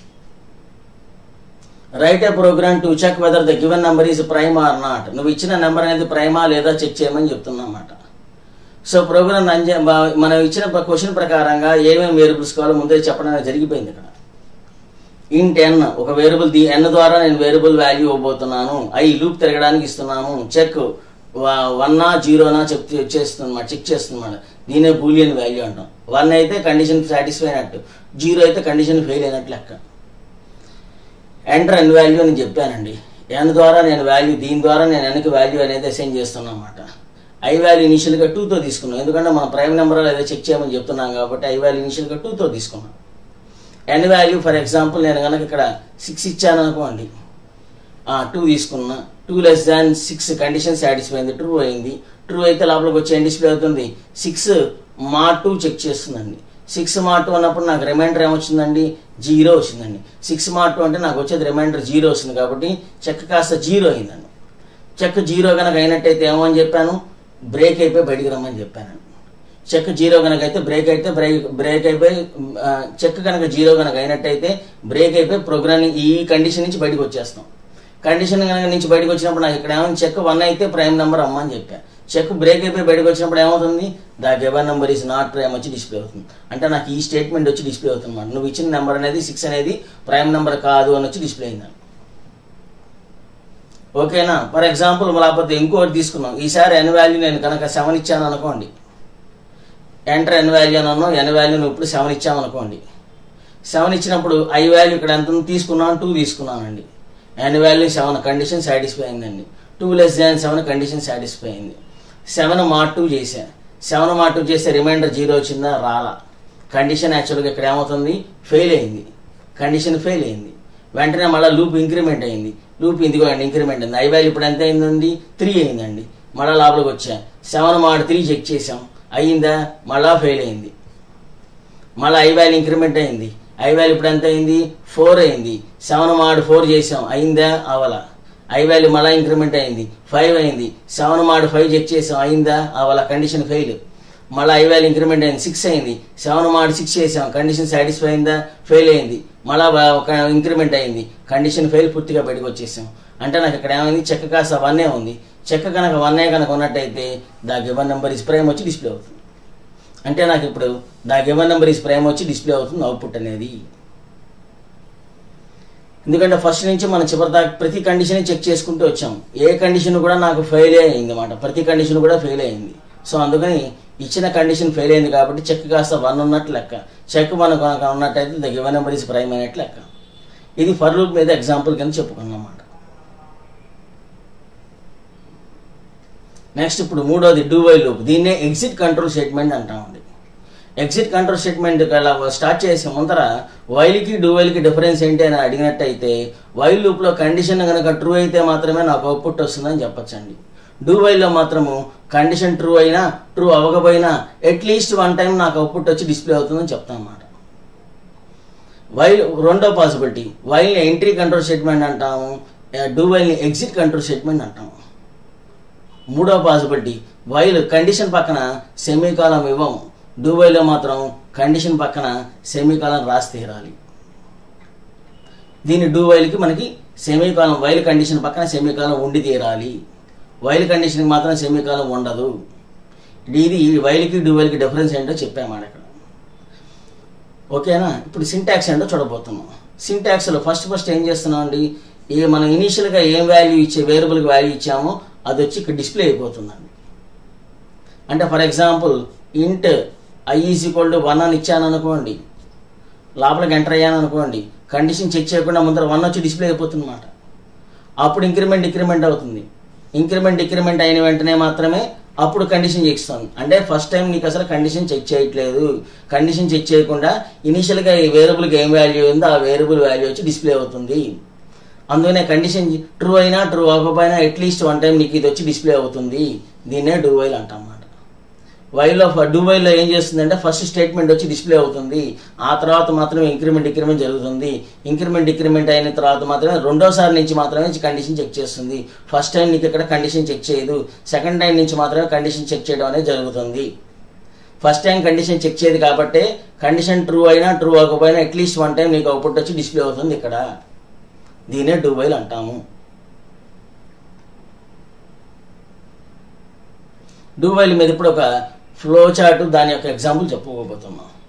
write a program to check whether the given number is prime or not నువ్వు ఇచ్చిన నెంబర్ అనేది ప్రైమా లేదా చెక్ చేయమని చెప్తున్నా అన్నమాట సో ప్రోగ్రామ్ రన్ చే మనం ఇచ్చిన క్వశ్చన్ ప్రకారంగా ఏమేమి వేరియబుల్స్ కావాలో ముందే చెప్పడం అనేది జరిగిపోయింది ఇక్కడ ఇంట్ ఎన్ ఒక వేరియబుల్ ది ఎన్ ద్వారా నేను వేరియబుల్ వాల్యూ ఇవ్వబోతున్నాను ఐ లూప్ తిరగడానికి ఇస్తున్నాము చెక్ వన్నా జీరోనా చెక్ చేస్తుంది చెక్ చేస్తుంది దీనే బూలియన్ వాల్యూ అంటాం వన్ అయితే కండిషన్ సాటిస్ఫై అయినట్టు జీరో అయితే కండిషన్ ఫెయిల్ అయినట్టు లెక్క ఎంటర్ ఎన్ వాల్యూ అని చెప్పానండి ఎన్ ద్వారా నేను వాల్యూ దీని ద్వారా నేను ఎన్కి వాల్యూ అనేది అసైన్ చేస్తున్నా అనమాట ఐ వాల్యూ ఇనిషియల్గా టూతో తీసుకున్నాం ఎందుకంటే మన ప్రైమ్ నెంబర్ ఏదో చెక్ చేయమని చెప్తున్నాం కాబట్టి ఐ వాల్యూ ఇనిషియల్గా టూతో తీసుకున్నాం ఎన్ వాల్యూ ఫర్ ఎగ్జాంపుల్ నేను కనుక ఇక్కడ సిక్స్ ఇచ్చాను అనుకోండి టూ తీసుకున్నా two less than six condition satisfy అయింది ట్రూ అయింది ట్రూ అయితే లోపలికి వచ్చి ఏం డిస్ప్లే అవుతుంది సిక్స్ మా టూ చెక్ చేస్తుందండి సిక్స్ మా టూ అన్నప్పుడు నాకు రిమైండర్ ఏమొచ్చిందండి జీరో వచ్చిందండి సిక్స్ మా టూ అంటే నాకు వచ్చేది రిమైండర్ జీరో వస్తుంది కాబట్టి చెక్ కాస్త జీరో అయిందండి చెక్ జీరో కనుక అయినట్టయితే ఏమని చెప్పాను బ్రేక్ అయిపోయి బయటికి రమ్మని చెప్పాను చెక్ జీరో కనుక అయితే బ్రేక్ అయితే బ్రేక్ బ్రేక్ అయిపోయి ఆ, చెక్ కనుక జీరో కనుక అయినట్టయితే బ్రేక్ అయిపోయి ప్రోగ్రామింగ్ ఈ కండిషన్ నుంచి బయటకు వచ్చేస్తాం కండిషన్ కనుక నుంచి బయటకు వచ్చినప్పుడు నాకు ఇక్కడ ఏమైనా చెక్ వన్ అయితే ప్రైమ్ నెంబర్ అమ్మ అని చెప్పా చెక్ బ్రేక్ అయిపోయి బయటకు వచ్చినప్పుడు ఏమవుతుంది the given number is not prime వచ్చి డిస్ప్లే అవుతుంది అంటే నాకు ఈ స్టేట్మెంట్ వచ్చి డిస్ప్లే అవుతుంది అన్నమాట నువ్వు ఇచ్చిన నెంబర్ అనేది సిక్స్ అనేది ప్రైమ్ నెంబర్ కాదు అని వచ్చి డిస్ప్లే అయింది ఓకేనా ఫర్ ఎగ్జాంపుల్ లేకపోతే ఇంకోటి తీసుకున్నాం ఈసారి ఎన్ వాల్యూ నేను కనుక సెవెన్ ఇచ్చాను అనుకోండి ఎంటర్ ఎన్ వాల్యూ అని అన్నాం ఎన్ వాల్యూ నువ్వు ఇప్పుడు సెవెన్ ఇచ్చాము అనుకోండి సెవెన్ ఇచ్చినప్పుడు ఐ వాల్యూ ఇక్కడ ఎంత ఉంది? తీసుకున్నాను టూ తీసుకున్నానండి n value seven condition satisfy అయిందండి two less than seven condition satisfy అయింది సెవెన్ మార్ట్ టూ చేశా సెవెన్ మార్ట్ టూ చేస్తే రిమైండర్ జీరో వచ్చిందా రాలా కండిషన్ యాక్చువల్గా ఇక్కడ ఏమవుతుంది ఫెయిల్ అయింది కండిషన్ ఫెయిల్ అయింది వెంటనే మళ్ళీ లూప్ ఇంక్రిమెంట్ అయింది లూప్ ఇదిగో అండి ఇంక్రిమెంట్ అయింది ఐ వాల్యూ ఇప్పుడు ఎంత అయిందండి త్రీ అయిందండి మళ్ళీ లోపలికి వచ్చా సెవెన్ మాడ్ త్రీ చెక్ చేసాం అయ్యిందా మళ్ళా ఫెయిల్ అయింది మళ్ళీ ఐ వాల్యూ ఇంక్రిమెంట్ అయింది ఐ వాల్యూ ఇప్పుడు ఎంత అయింది ఫోర్ అయింది సెవెన్ మాడ్ ఫోర్ చేసాం అయిందా అవల ఐ వాల్యూ మళ్ళీ ఇంక్రిమెంట్ అయింది ఫైవ్ అయింది సెవెన్ మాడ్ ఫైవ్ చెక్ చేసాం అయిందా అవల కండిషన్ ఫెయిల్ మళ్ళీ ఐ వాల్యూ ఇంక్రిమెంట్ అయింది సిక్స్ అయింది సెవెన్ మాడ్ సిక్స్ చేసాం కండిషన్ సాటిస్ఫై అయిందా ఫెయిల్ అయింది మళ్ళీ ఒక ఇంక్రిమెంట్ అయింది కండిషన్ ఫెయిల్ పూర్తిగా బయటకు వచ్చేసాం అంటే నాకు ఇక్కడ ఏమైంది చెక్క కాస్త వన్నే ఉంది చెక్క కనుక వన్నే కనుక ఉన్నట్టయితే the given number is prime వచ్చి డిస్ప్లే అవుతుంది అంటే నాకు ఇప్పుడు the given number is prime వచ్చి డిస్ప్లే అవుతుంది అవుట్పుట్ అనేది ఎందుకంటే ఫస్ట్ నుంచి మనం చివరి దాకా ప్రతి కండిషన్ చెక్ చేసుకుంటూ వచ్చాం ఏ కండిషన్ కూడా నాకు ఫెయిల్ అయింది అనమాట ప్రతి కండిషన్ కూడా ఫెయిల్ అయింది సో అందుకని ఇచ్చిన కండిషన్ ఫెయిల్ అయింది కాబట్టి చెక్ కాస్త వన్ ఉన్నట్టు లెక్క చెక్ వన్ కనుక ఉన్నట్టయితే the given number is prime అయినట్టు లెక్క ఇది ఫర్ లూప్ మీద ఎగ్జాంపుల్ కింద చెప్పుకున్నాం అన్నమాట నెక్స్ట్ ఇప్పుడు మూడోది డూ వై లూప్ దీన్నే ఎగ్జిట్ కంట్రోల్ స్టేట్మెంట్ అంటామండి ఎగ్జిట్ కంట్రోల్ స్టేట్మెంట్ అలా స్టార్ట్ చేసే ముందర వైల్కి డూ వైల్కి డిఫరెన్స్ ఏంటి అని అడిగినట్టయితే వైల్ లూప్లో కండిషన్ కనుక ట్రూ అయితే మాత్రమే నాకు అవుట్పుట్ వస్తుందని చెప్పొచ్చండి డూ వైల్లో మాత్రము కండిషన్ ట్రూ అయినా ట్రూ అవ్వకపోయినా అట్లీస్ట్ వన్ టైం నాకు అవుట్పుట్ వచ్చి డిస్ప్లే అవుతుందని చెప్తాను అన్నమాట వైల్ రెండో పాసిబిలిటీ వైల్ని ఎంట్రీ కంట్రోల్ స్టేట్మెంట్ అంటాము డూ వైల్ని ఎగ్జిట్ కంట్రోల్ స్టేట్మెంట్ అంటాము మూడో పాసిబిలిటీ వైల్ కండిషన్ పక్కన సెమీకాలం ఇవ్వము డూ వైల్లో మాత్రం కండిషన్ పక్కన సెమీకాలం రాసి తీరాలి దీని డూ వైల్కి మనకి సెమీకాలం వైల్ కండిషన్ పక్కన సెమీకాలం ఉండి తీరాలి వైల్ కండిషన్కి మాత్రం సెమీకాలం ఉండదు ఇది ఈ వైల్కి డూ వైల్కి డిఫరెన్స్ ఏంటో చెప్పామాట ఇక్కడ ఓకేనా ఇప్పుడు సింటాక్స్ ఏంటో చూడబోతున్నాం సింటాక్స్లో ఫస్ట్ ఫస్ట్ ఏం చేస్తున్నాం అండి ఏ మనం ఇనీషియల్గా ఏం వాల్యూ ఇచ్చే వేరియబుల్కి వాల్యూ ఇచ్చామో అది వచ్చి ఇక్కడ డిస్ప్లే అయిపోతుందండి అంటే for example int i is equal to one అని ఇచ్చాను అనుకోండి లోపలికి ఎంటర్ అయ్యాను అనుకోండి కండిషన్ చెక్ చేయకుండా ముందర వన్ వచ్చి డిస్ప్లే అయిపోతుంది అనమాట అప్పుడు ఇంక్రిమెంట్ డిక్రిమెంట్ అవుతుంది ఇంక్రిమెంట్ డిక్రిమెంట్ అయిన వెంటనే మాత్రమే అప్పుడు కండిషన్ చెక్ ఇస్తుంది అంటే ఫస్ట్ టైం నీకు అసలు కండిషన్ చెక్ చేయట్లేదు కండిషన్ చెక్ చేయకుండా ఇనిషియల్గా ఈ వేరియబుల్కి ఏం వాల్యూ ఉందో ఆ వేరియబుల్ వాల్యూ వచ్చి డిస్ప్లే అవుతుంది అందుకనే కండిషన్ ట్రూ అయినా ట్రూ అవ్వకపోయినా అట్లీస్ట్ వన్ టైం నీకు ఇది వచ్చి డిస్ప్లే అవుతుంది దీన్నే డూ వైల్ అంటాం అన్నమాట వైల్లో డూ వైల్లో ఏం చేస్తుందంటే ఫస్ట్ స్టేట్మెంట్ వచ్చి డిస్ప్లే అవుతుంది ఆ తర్వాత మాత్రమే ఇంక్రిమెంట్ డిక్రిమెంట్ జరుగుతుంది ఇంక్రిమెంట్ డిక్రిమెంట్ అయిన తర్వాత మాత్రమే రెండోసారి నుంచి మాత్రమే కండిషన్ చెక్ చేస్తుంది ఫస్ట్ టైం నీకు ఇక్కడ కండిషన్ చెక్ చేయదు సెకండ్ టైం నుంచి మాత్రమే కండిషన్ చెక్ చేయడం అనేది జరుగుతుంది ఫస్ట్ టైం కండిషన్ చెక్ చేయదు కాబట్టి కండిషన్ ట్రూ అయినా ట్రూ అవ్వకపోయినా అట్లీస్ట్ వన్ టైం నీకు అవుట్పుట్ వచ్చి డిస్ప్లే అవుతుంది ఇక్కడ దీనే డూ వైల్ అంటాము డూ వైల్ మీద ఇప్పుడు ఒక ఫ్లో చార్ట్ దాని యొక్క ఎగ్జాంపుల్ చెప్పుకోబోతున్నాం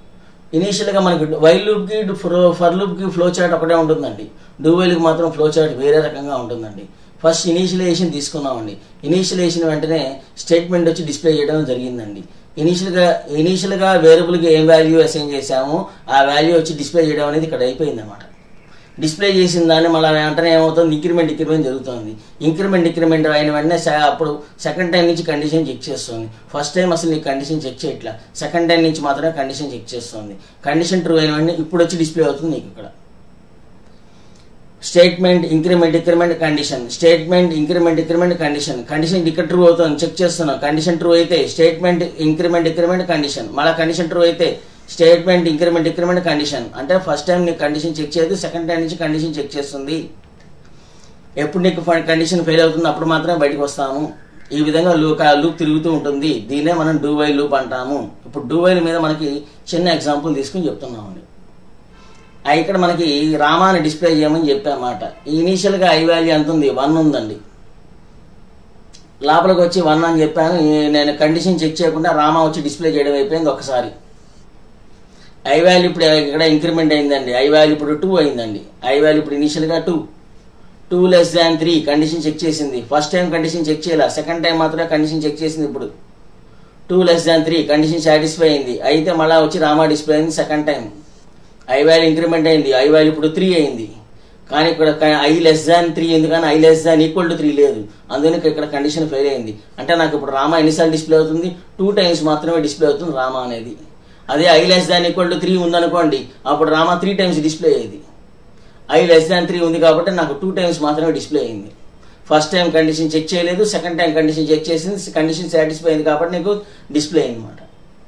ఇనీషియల్గా మనకి వైల్ లూప్కి ఫర్ లూప్కి ఫ్లో చార్ట్ ఒకటే ఉంటుందండి డూ వైల్కి మాత్రం ఫ్లో చార్ట్ వేరే రకంగా ఉంటుందండి ఫస్ట్ ఇనీషియలైజేషన్ తీసుకున్నామండి ఇనీషియలైజేషన్ వెంటనే స్టేట్మెంట్ వచ్చి డిస్ప్లే చేయడం జరిగిందండి ఇనీషియల్గా ఇనీషియల్గా వేరియబుల్కి ఏం వాల్యూ అసైన్ చేసామో ఆ వాల్యూ వచ్చి డిస్ప్లే చేయడం అనేది ఇక్కడ అయిపోయింది అనమాట డిస్ప్లే చేసిన దాన్ని మళ్ళీ వెంటనే ఏమవుతుంది ఇంక్రిమెంట్ ఇంక్రిమెంట్ జరుగుతుంది ఇంక్రిమెంట్ ఇంక్రిమెంట్ అయిన వెంటనే స- అప్పుడు సెకండ్ టైం నుంచి కండిషన్ చెక్ చేస్తుంది ఫస్ట్ టైం అసలు నీకు కండిషన్ చెక్ చేయట్లా సెకండ్ టైం నుంచి మాత్రమే కండిషన్ చెక్ చేస్తుంది కండిషన్ ట్రూ అయిన వెంటనే ఇప్పుడు వచ్చి డిస్ప్లే అవుతుంది నీకు ఇక్కడ statement increment increment condition statement increment increment condition condition ఇక్కడ ట్రూ అవుతుంది చెక్ చేస్తున్నాం కండిషన్ ట్రూ అయితే స్టేట్మెంట్ ఇంక్రిమెంట్ ఇంక్రిమెంట్ కండిషన్ మళ్ళీ కండిషన్ ట్రూ అయితే స్టేట్మెంట్ ఇంక్రిమెంట్ ఇంక్రిమెంట్ కండిషన్ అంటే ఫస్ట్ టైం నీకు కండిషన్ చెక్ చేయదు సెకండ్ టైం నుంచి కండిషన్ చెక్ చేస్తుంది ఎప్పుడు నీకు కండిషన్ ఫెయిల్ అవుతుంది అప్పుడు మాత్రమే బయటకు వస్తాము ఈ విధంగా లూప్ లూప్ తిరుగుతూ ఉంటుంది దీన్నే మనం డూ వై లూప్ అంటాము ఇప్పుడు డూ వైల్ మీద మనకి చిన్న ఎగ్జాంపుల్ తీసుకుని చెప్తున్నామండి ఆ ఇక్కడ మనకి రామాని డిస్ప్లే చేయమని చెప్పామాట ఇనీషియల్గా ఐ వాల్యూ ఎంత ఉంది వన్ ఉందండి లోపలికి వచ్చి వన్ అని చెప్పాను ఈ- నేను కండిషన్ చెక్ చేయకుండా రామా వచ్చి డిస్ప్లే చేయడం అయిపోయింది ఒకసారి ఐ వాల్యూ ఇప్పుడు ఇక్కడ ఇంక్రిమెంట్ అయిందండి ఐ వాల్యూ ఇప్పుడు టూ అయిందండి ఐ వాల్యూ ఇప్పుడు ఇనీషియల్గా two two less than three condition check చేసింది ఫస్ట్ టైం కండిషన్ చెక్ చేయాల సెకండ్ టైం మాత్రమే కండిషన్ చెక్ చేసింది ఇప్పుడు two less than three condition satisfy అయింది అయితే మళ్ళీ వచ్చి రామా డిస్ప్లే అయింది second time i value increment అయింది ఐ వాల్యూ ఇప్పుడు త్రీ అయింది కానీ ఇక్కడ ఐ లెస్ దాన్ త్రీ ఎందుకని i less than equal to three లేదు అందుకని ఇక్కడ కండిషన్ ఫెయిల్ అయింది అంటే నాకు ఇప్పుడు రామా ఎన్నిసార్లు డిస్ప్లే అవుతుంది టూ టైమ్స్ మాత్రమే డిస్ప్లే అవుతుంది రామా అనేది అదే i less than equal to three ఉందనుకోండి అప్పుడు రామా త్రీ టైమ్స్ డిస్ప్లే అయ్యేది ఐ లెస్ దాన్ త్రీ ఉంది కాబట్టి నాకు టూ టైమ్స్ మాత్రమే డిస్ప్లే అయింది ఫస్ట్ టైం కండిషన్ చెక్ చేయలేదు సెకండ్ టైం కండిషన్ చెక్ చేసింది కండిషన్ సాటిస్ఫై అయింది కాబట్టి నీకు డిస్ప్లే అయింది అనమాట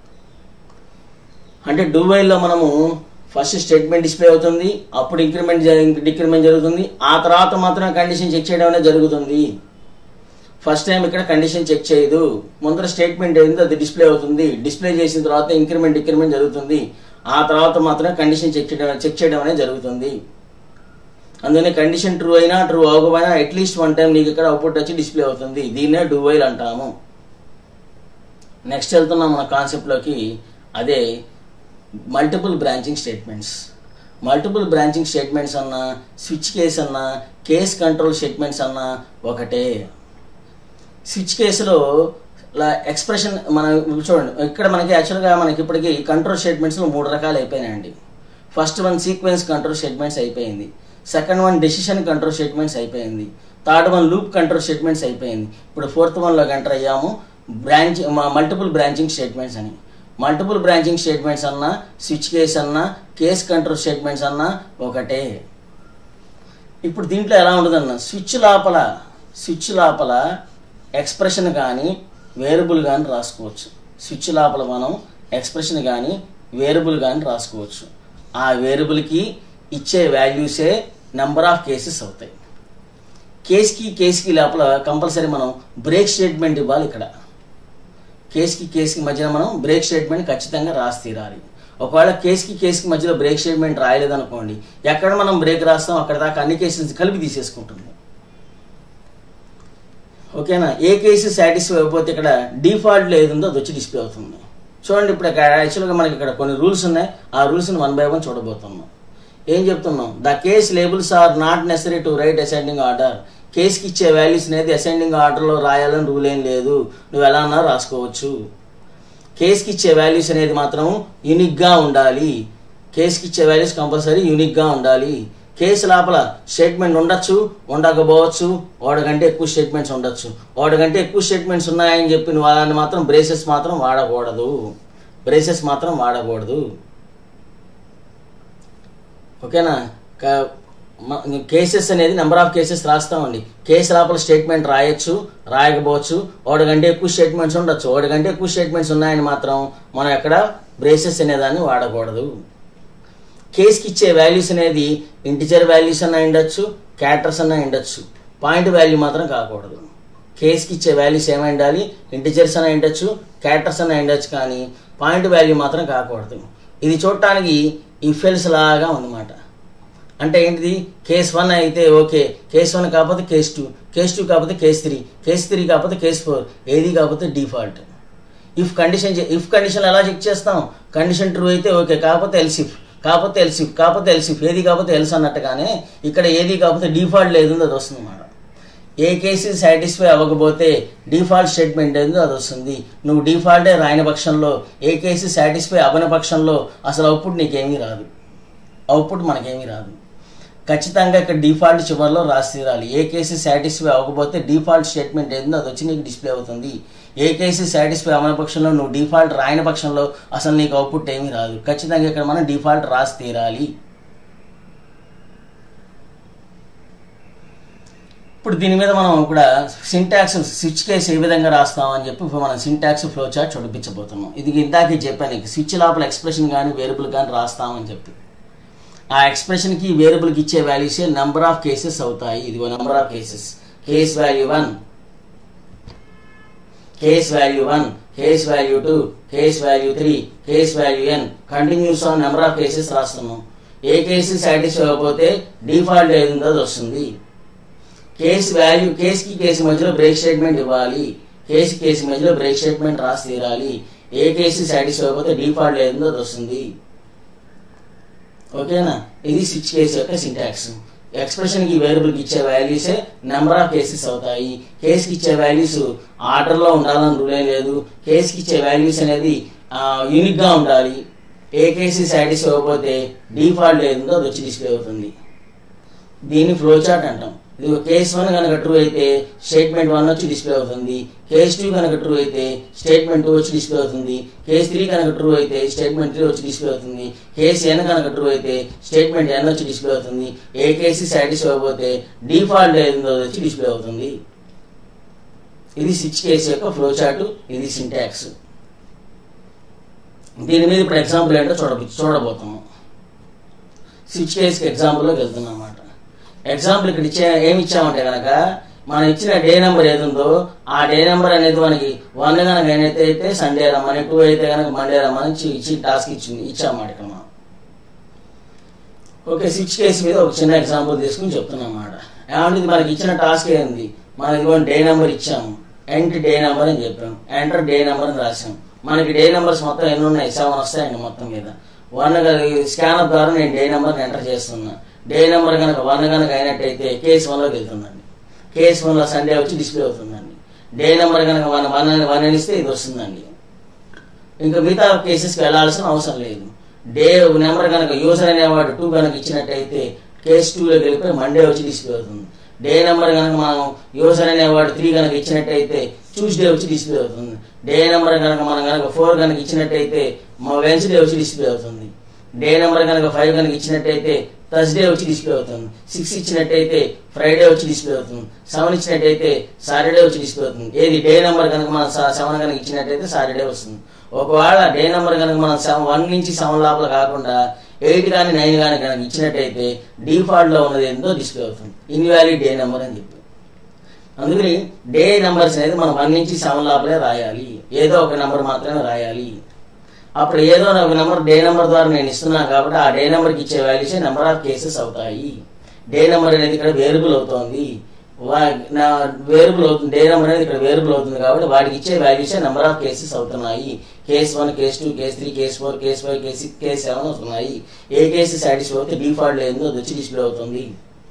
అంటే డూ వైల్లో మనము ఫస్ట్ స్టేట్మెంట్ డిస్ప్లే అవుతుంది అప్పుడు ఇంక్రిమెంట్ డిక్రిమెంట్ జరుగుతుంది ఆ తర్వాత మాత్రం కండిషన్ చెక్ చేయడం అనేది జరుగుతుంది ఫస్ట్ టైం ఇక్కడ కండిషన్ చెక్ చేయదు ముందర స్టేట్మెంట్ ఏందో అది డిస్ప్లే అవుతుంది డిస్ప్లే చేసిన తర్వాత ఇంక్రిమెంట్ డిక్రిమెంట్ జరుగుతుంది ఆ తర్వాత మాత్రమే కండిషన్ చెక్ చేయడం చెక్ చేయడం అనేది జరుగుతుంది అందుకని కండిషన్ ట్రూ అయినా ట్రూ అవ్వకపోయినా అట్లీస్ట్ వన్ టైం నీకు ఇక్కడ అవుట్పుట్ వచ్చి డిస్ప్లే అవుతుంది దీన్నే డూ వైల్ అంటాము నెక్స్ట్ వెళ్తున్నాం మన కాన్సెప్ట్లోకి అదే multiple branching statements multiple branching statements అన్నా స్విచ్ కేస్ అన్నా కేస్ కంట్రోల్ స్టేట్మెంట్స్ అన్నా ఒకటే స్విచ్ కేసులో ఎక్స్ప్రెషన్ మన చూడండి ఇక్కడ మనకి యాక్చువల్గా మనకి ఇప్పటికి కంట్రోల్ స్టేట్మెంట్స్ మూడు రకాలు అయిపోయినాయండి first one sequence control statements అయిపోయింది second one decision control statements అయిపోయింది third one loop control statements అయిపోయింది ఇప్పుడు ఫోర్త్ వన్లోకి ఎంటర్ అయ్యాము బ్రాంచ్ మల్టిపుల్ బ్రాంచింగ్ స్టేట్మెంట్స్ అని మల్టిపుల్ బ్రాంచింగ్ స్టేట్మెంట్స్ అన్నా స్విచ్ కేస్ అన్నా కేస్ కంట్రోల్ స్టేట్మెంట్స్ అన్నా ఒకటే ఇప్పుడు దీంట్లో ఎలా ఉంటుందన్న స్విచ్ లోపల స్విచ్ లోపల ఎక్స్ప్రెషన్ కానీ వేరియబుల్ కానీ రాసుకోవచ్చు స్విచ్ లోపల మనం ఎక్స్ప్రెషన్ కానీ వేరియబుల్ కానీ రాసుకోవచ్చు ఆ వేరియబుల్కి ఇచ్చే వాల్యూసే నెంబర్ ఆఫ్ కేసెస్ అవుతాయి కేస్కి కేస్కి లోపల కంపల్సరీ మనం బ్రేక్ స్టేట్మెంట్ ఇవ్వాలి ఇక్కడ కేస్కి కేస్కి మధ్యన మనం బ్రేక్ స్టేట్మెంట్ ఖచ్చితంగా రాసి తీరాలి ఒకవేళ కేస్కి కేస్కి మధ్యలో బ్రేక్ స్టేట్మెంట్ రాయలేదనుకోండి ఎక్కడ మనం బ్రేక్ రాస్తాం అక్కడ దాకా అన్ని కేసెస్ కలిపి తీసేసుకుంటుంది ఓకేనా ఏ కేసు సాటిస్ఫై అయిపోతే ఇక్కడ డిఫాల్ట్లో ఏది ఉందో అది వచ్చి డిస్ప్లే అవుతుంది చూడండి ఇప్పుడు ఇక్కడ యాక్చువల్గా మనకి ఇక్కడ కొన్ని రూల్స్ ఉన్నాయి ఆ రూల్స్ని వన్ బై వన్ చూడబోతున్నాం ఏం చెప్తున్నాం the case labels are not necessary to write ascending order కేసుకి ఇచ్చే వాల్యూస్ అనేది అసెండింగ్ ఆర్డర్లో రాయాలని రూల్ ఏం లేదు నువ్వు ఎలా అన్నా రాసుకోవచ్చు కేసుకి ఇచ్చే వాల్యూస్ అనేది మాత్రం యూనిక్గా ఉండాలి కేసుకి ఇచ్చే వాల్యూస్ కంపల్సరీ యూనిక్గా ఉండాలి కేసు లోపల స్టేట్మెంట్ ఉండొచ్చు ఉండకపోవచ్చు వాడికంటే ఎక్కువ స్టేట్మెంట్స్ ఉండొచ్చు వాడికంటే ఎక్కువ స్టేట్మెంట్స్ ఉన్నాయని చెప్పి నువ్వు అలాంటి మాత్రం బ్రేసెస్ మాత్రం వాడకూడదు బ్రేసెస్ మాత్రం వాడకూడదు ఓకేనా కేసెస్ అనేది నెంబర్ ఆఫ్ కేసెస్ రాస్తామండి కేసు లోపల స్టేట్మెంట్ రాయొచ్చు రాయకపోవచ్చు వాడికంటే ఎక్కువ స్టేట్మెంట్స్ ఉండొచ్చు వాడికంటే ఎక్కువ స్టేట్మెంట్స్ ఉన్నాయని మాత్రం మనం ఎక్కడ బ్రేసెస్ అనేదాన్ని వాడకూడదు కేస్కి ఇచ్చే వాల్యూస్ అనేది ఇంటిజర్ వాల్యూస్ అన్న ఉండొచ్చు క్యారెక్టర్స్ అన్న ఉండొచ్చు పాయింట్ వాల్యూ మాత్రం కాకూడదు కేస్కి ఇచ్చే వాల్యూస్ ఏమై ఉండాలి ఇంటిజర్స్ అన్న ఉండొచ్చు క్యారెక్టర్స్ అన్న ఉండొచ్చు కానీ పాయింట్ వాల్యూ మాత్రం కాకూడదు ఇది చూడటానికి ఇఫెల్స్ లాగా ఉందన్నమాట అంటే ఏంటిది కేస్ వన్ అయితే ఓకే కేస్ వన్ కాకపోతే కేస్ టూ కేస్ టూ కాకపోతే కేస్ త్రీ కేస్ త్రీ కాకపోతే కేస్ ఫోర్ ఏది కాకపోతే default if condition if condition ఎలా చెక్ చేస్తాం కండిషన్ ట్రూ అయితే ఓకే కాకపోతే ఎల్సిఫ్ కాకపోతే ఎల్సిఫ్ కాకపోతే ఎల్సిఫ్ ఏది కాకపోతే ఎల్స్ అన్నట్టుగానే ఇక్కడ ఏది కాకపోతే డిఫాల్ట్ లేదు అది వస్తుంది అన్నమాట ఏ కేసు సాటిస్ఫై అవ్వకపోతే డిఫాల్ట్ స్టేట్మెంట్ ఏందో అది వస్తుంది నువ్వు డిఫాల్టే రాయని పక్షంలో ఏ కేసు సాటిస్ఫై అవ్వని పక్షంలో అసలు అవుట్పుట్ నీకేమీ రాదు అవుట్పుట్ మనకేమీ రాదు ఖచ్చితంగా ఇక్కడ డిఫాల్ట్ చివరిలో రాసి తీరాలి ఏ కేసు సాటిస్ఫై అవ్వకపోతే డిఫాల్ట్ స్టేట్మెంట్ ఏందో అది వచ్చి నీకు డిస్ప్లే అవుతుంది ఏ కేసు సాటిస్ఫై అవ్వని పక్షంలో నువ్వు డిఫాల్ట్ రాయని పక్షంలో అసలు నీకు అవుట్పుట్ ఏమీ రాదు ఖచ్చితంగా ఇక్కడ మనం డిఫాల్ట్ రాసి తీరాలి ఇప్పుడు దీని మీద మనం కూడా సింటాక్స్ స్విచ్ కేసు ఏ విధంగా రాస్తామని చెప్పి ఇప్పుడు మనం సింటాక్స్ ఫ్లో చార్ట్ చూపించబోతున్నాం ఇది ఇందాకే చెప్పాను నీకు స్విచ్ లోపల ఎక్స్ప్రెషన్ కానీ వేరియబుల్ కానీ రాస్తామని చెప్పి ఆ ఎక్స్ప్రెషన్కి వేరియబుల్కి ఇచ్చే వాల్యూస్ నెంబర్ ఆఫ్ కేసెస్ అవుతాయి ఇది number of cases case value one case value one case value two case value three case value n continues on number of cases రాస్తున్నాం ఏ కేసు సాటిస్ఫై అవ్వకపోతే డిఫాల్ట్ ఏది ఉందో అది వస్తుంది కేసు వాల్యూ కేసుకి కేసు మధ్యలో బ్రేక్ స్టేట్మెంట్ ఇవ్వాలి కేసు కేసు మధ్యలో బ్రేక్ స్టేట్మెంట్ రాసి తీరాలి ఏ కేసు సాటిస్ఫై అయిపోతే డిఫాల్ట్ ఏదో అది వస్తుంది ఓకేనా ఇది స్విచ్ కేసు యొక్క సింటాక్స్ ఎక్స్ప్రెషన్ కి వేరియబుల్ కి ఇచ్చే వాల్యూసే నెంబర్ ఆఫ్ కేసెస్ అవుతాయి కేసుకి ఇచ్చే వాల్యూస్ ఆర్డర్ లో ఉండాలని రూల్ ఏం లేదు కేసుకి ఇచ్చే వాల్యూస్ అనేది యూనిక్ గా ఉండాలి ఏ కేసు సాటిస్ఫై అవ్వకపోతే డిఫాల్ట్ ఏదో అది వచ్చి డిస్ప్లే అవుతుంది దీన్ని ఫ్లో చార్ట్ అంటాం ఇది కేస్ వన్ కనుక ట్రూ అయితే స్టేట్మెంట్ వన్ వచ్చి డిస్ప్లే అవుతుంది కేస్ టూ కనుక ట్రూ అయితే స్టేట్మెంట్ టూ వచ్చి డిస్ప్లే అవుతుంది కేస్ త్రీ కనుక ట్రూ అయితే స్టేట్మెంట్ త్రీ వచ్చి డిస్ప్లే అవుతుంది కేస్ ఎన్ కనుక ట్రూ అయితే స్టేట్మెంట్ ఎన్ వచ్చి డిస్ప్లే అవుతుంది ఏ కేసు సాటిస్ఫై అయిపోతే డిఫాల్ట్ ఏందో వచ్చి డిస్ప్లే అవుతుంది ఇది స్విచ్ కేసు యొక్క ఫ్లో చార్ట్ ఇది సింటాక్స్ దీని మీద ఇప్పుడు ఎగ్జాంపుల్ ఏంటో చూడ చూడబోతున్నాం స్విచ్ కేసుకి ఎగ్జాంపుల్లోకి వెళ్తున్నాం అన్నమాట ఎగ్జాంపుల్ ఇక్కడ ఇచ్చే ఏమి ఇచ్చామంటే కనుక మనం ఇచ్చిన డే నెంబర్ ఏది ఉందో ఆ డే నెంబర్ అనేది మనకి వన్ కనుక ఏదైతే అయితే సండే రమ్మని టూ అయితే కనుక మండే రమ్మని ఇచ్చి ఇచ్చి టాస్క్ ఇచ్చింది ఇచ్చామన్నమాట ఇక్కడ మనం ఓకే సిక్స్ కేసు మీద ఒక చిన్న ఎగ్జాంపుల్ తీసుకుని చెప్తున్నాం అన్నమాట ఏమంటే ఇది మనకి ఇచ్చిన టాస్క్ ఏంది మనం ఇదిగోండి డే నెంబర్ ఇచ్చాము ఎంట్ డే నెంబర్ అని చెప్పాము ఎంటర్ డే నెంబర్ అని రాసాం మనకి డే నెంబర్స్ మొత్తం ఎన్ని ఉన్నాయి సెవెన్ వస్తాయండి మొత్తం మీద వన్ స్కానర్ ద్వారా నేను డే నెంబర్ని ఎంటర్ చేస్తున్నా డే నెంబర్ కనుక వన్ కనుక అయినట్టయితే కేసు వన్లోకి వెళ్తుందండి కేసు వన్లో సండే వచ్చి డిస్ప్లే అవుతుందండి డే నెంబర్ కనుక వన్ వన్ అని వన్ అని ఇస్తే ఇది వస్తుందండి ఇంకా మిగతా కేసెస్కి వెళ్ళాల్సిన అవసరం లేదు డే నెంబర్ కనుక యూజర్ అనేవాడు టూ కనుక ఇచ్చినట్టయితే కేసు టూలోకి వెళ్ళిపోయి మండే వచ్చి డిస్ప్లే అవుతుంది డే నెంబర్ కనుక మనం యూజర్ అనేవాడు త్రీ కనుక ఇచ్చినట్టయితే ట్యూస్డే వచ్చి డిస్ప్లే అవుతుంది డే నెంబర్ కనుక మనం కనుక ఫోర్ కనుక ఇచ్చినట్టయితే మా వెన్స్డే వచ్చి డిస్ప్లే అవుతుంది డే నెంబర్ కనుక ఫైవ్ కనుక ఇచ్చినట్టయితే థర్స్డే వచ్చి డిస్ప్లే అవుతుంది సిక్స్ ఇచ్చినట్టయితే ఫ్రైడే వచ్చి డిస్ప్లే అవుతుంది సెవెన్ ఇచ్చినట్టయితే సాటర్డే వచ్చి డిస్ప్లే అవుతుంది ఏది డే నెంబర్ కనుక మనం సెవెన్ కనుక ఇచ్చినట్టయితే సాటర్డే వస్తుంది ఒకవేళ డే నెంబర్ కనుక మనం సెవెన్ వన్ నుంచి సెవెన్ లోపల కాకుండా ఎయిట్ కానీ నైన్ కానీ కనుక ఇచ్చినట్టయితే డిఫాల్ట్ లో ఉన్నది ఏందో డిస్ప్లే అవుతుంది ఇన్వాలిడ్ డే నెంబర్ అని చెప్పి అందుకని డే నెంబర్స్ అనేది మనం వన్ నుంచి సెవెన్ లోపలే రాయాలి ఏదో ఒక నెంబర్ మాత్రమే రాయాలి అప్పుడు ఏదో ఒక నెంబర్ డే నెంబర్ ద్వారా నేను ఇస్తున్నాను కాబట్టి ఆ డే నెంబర్కి ఇచ్చే వాల్యూస్ నెంబర్ ఆఫ్ కేసెస్ అవుతాయి డే నెంబర్ అనేది ఇక్కడ వేరియబుల్ అవుతోంది నా వేరియబుల్ అవుతుంది డే నెంబర్ అనేది ఇక్కడ వేరియబుల్ అవుతుంది కాబట్టి వాటికి ఇచ్చే వాల్యూస్ నెంబర్ ఆఫ్ కేసెస్ అవుతున్నాయి case one case two case three case four case five case six case seven అవుతున్నాయి ఏ కేసు సాటిస్ఫై అవుతే డిఫాల్ట్ లేదు అది వచ్చి డిస్ప్లే అవుతుంది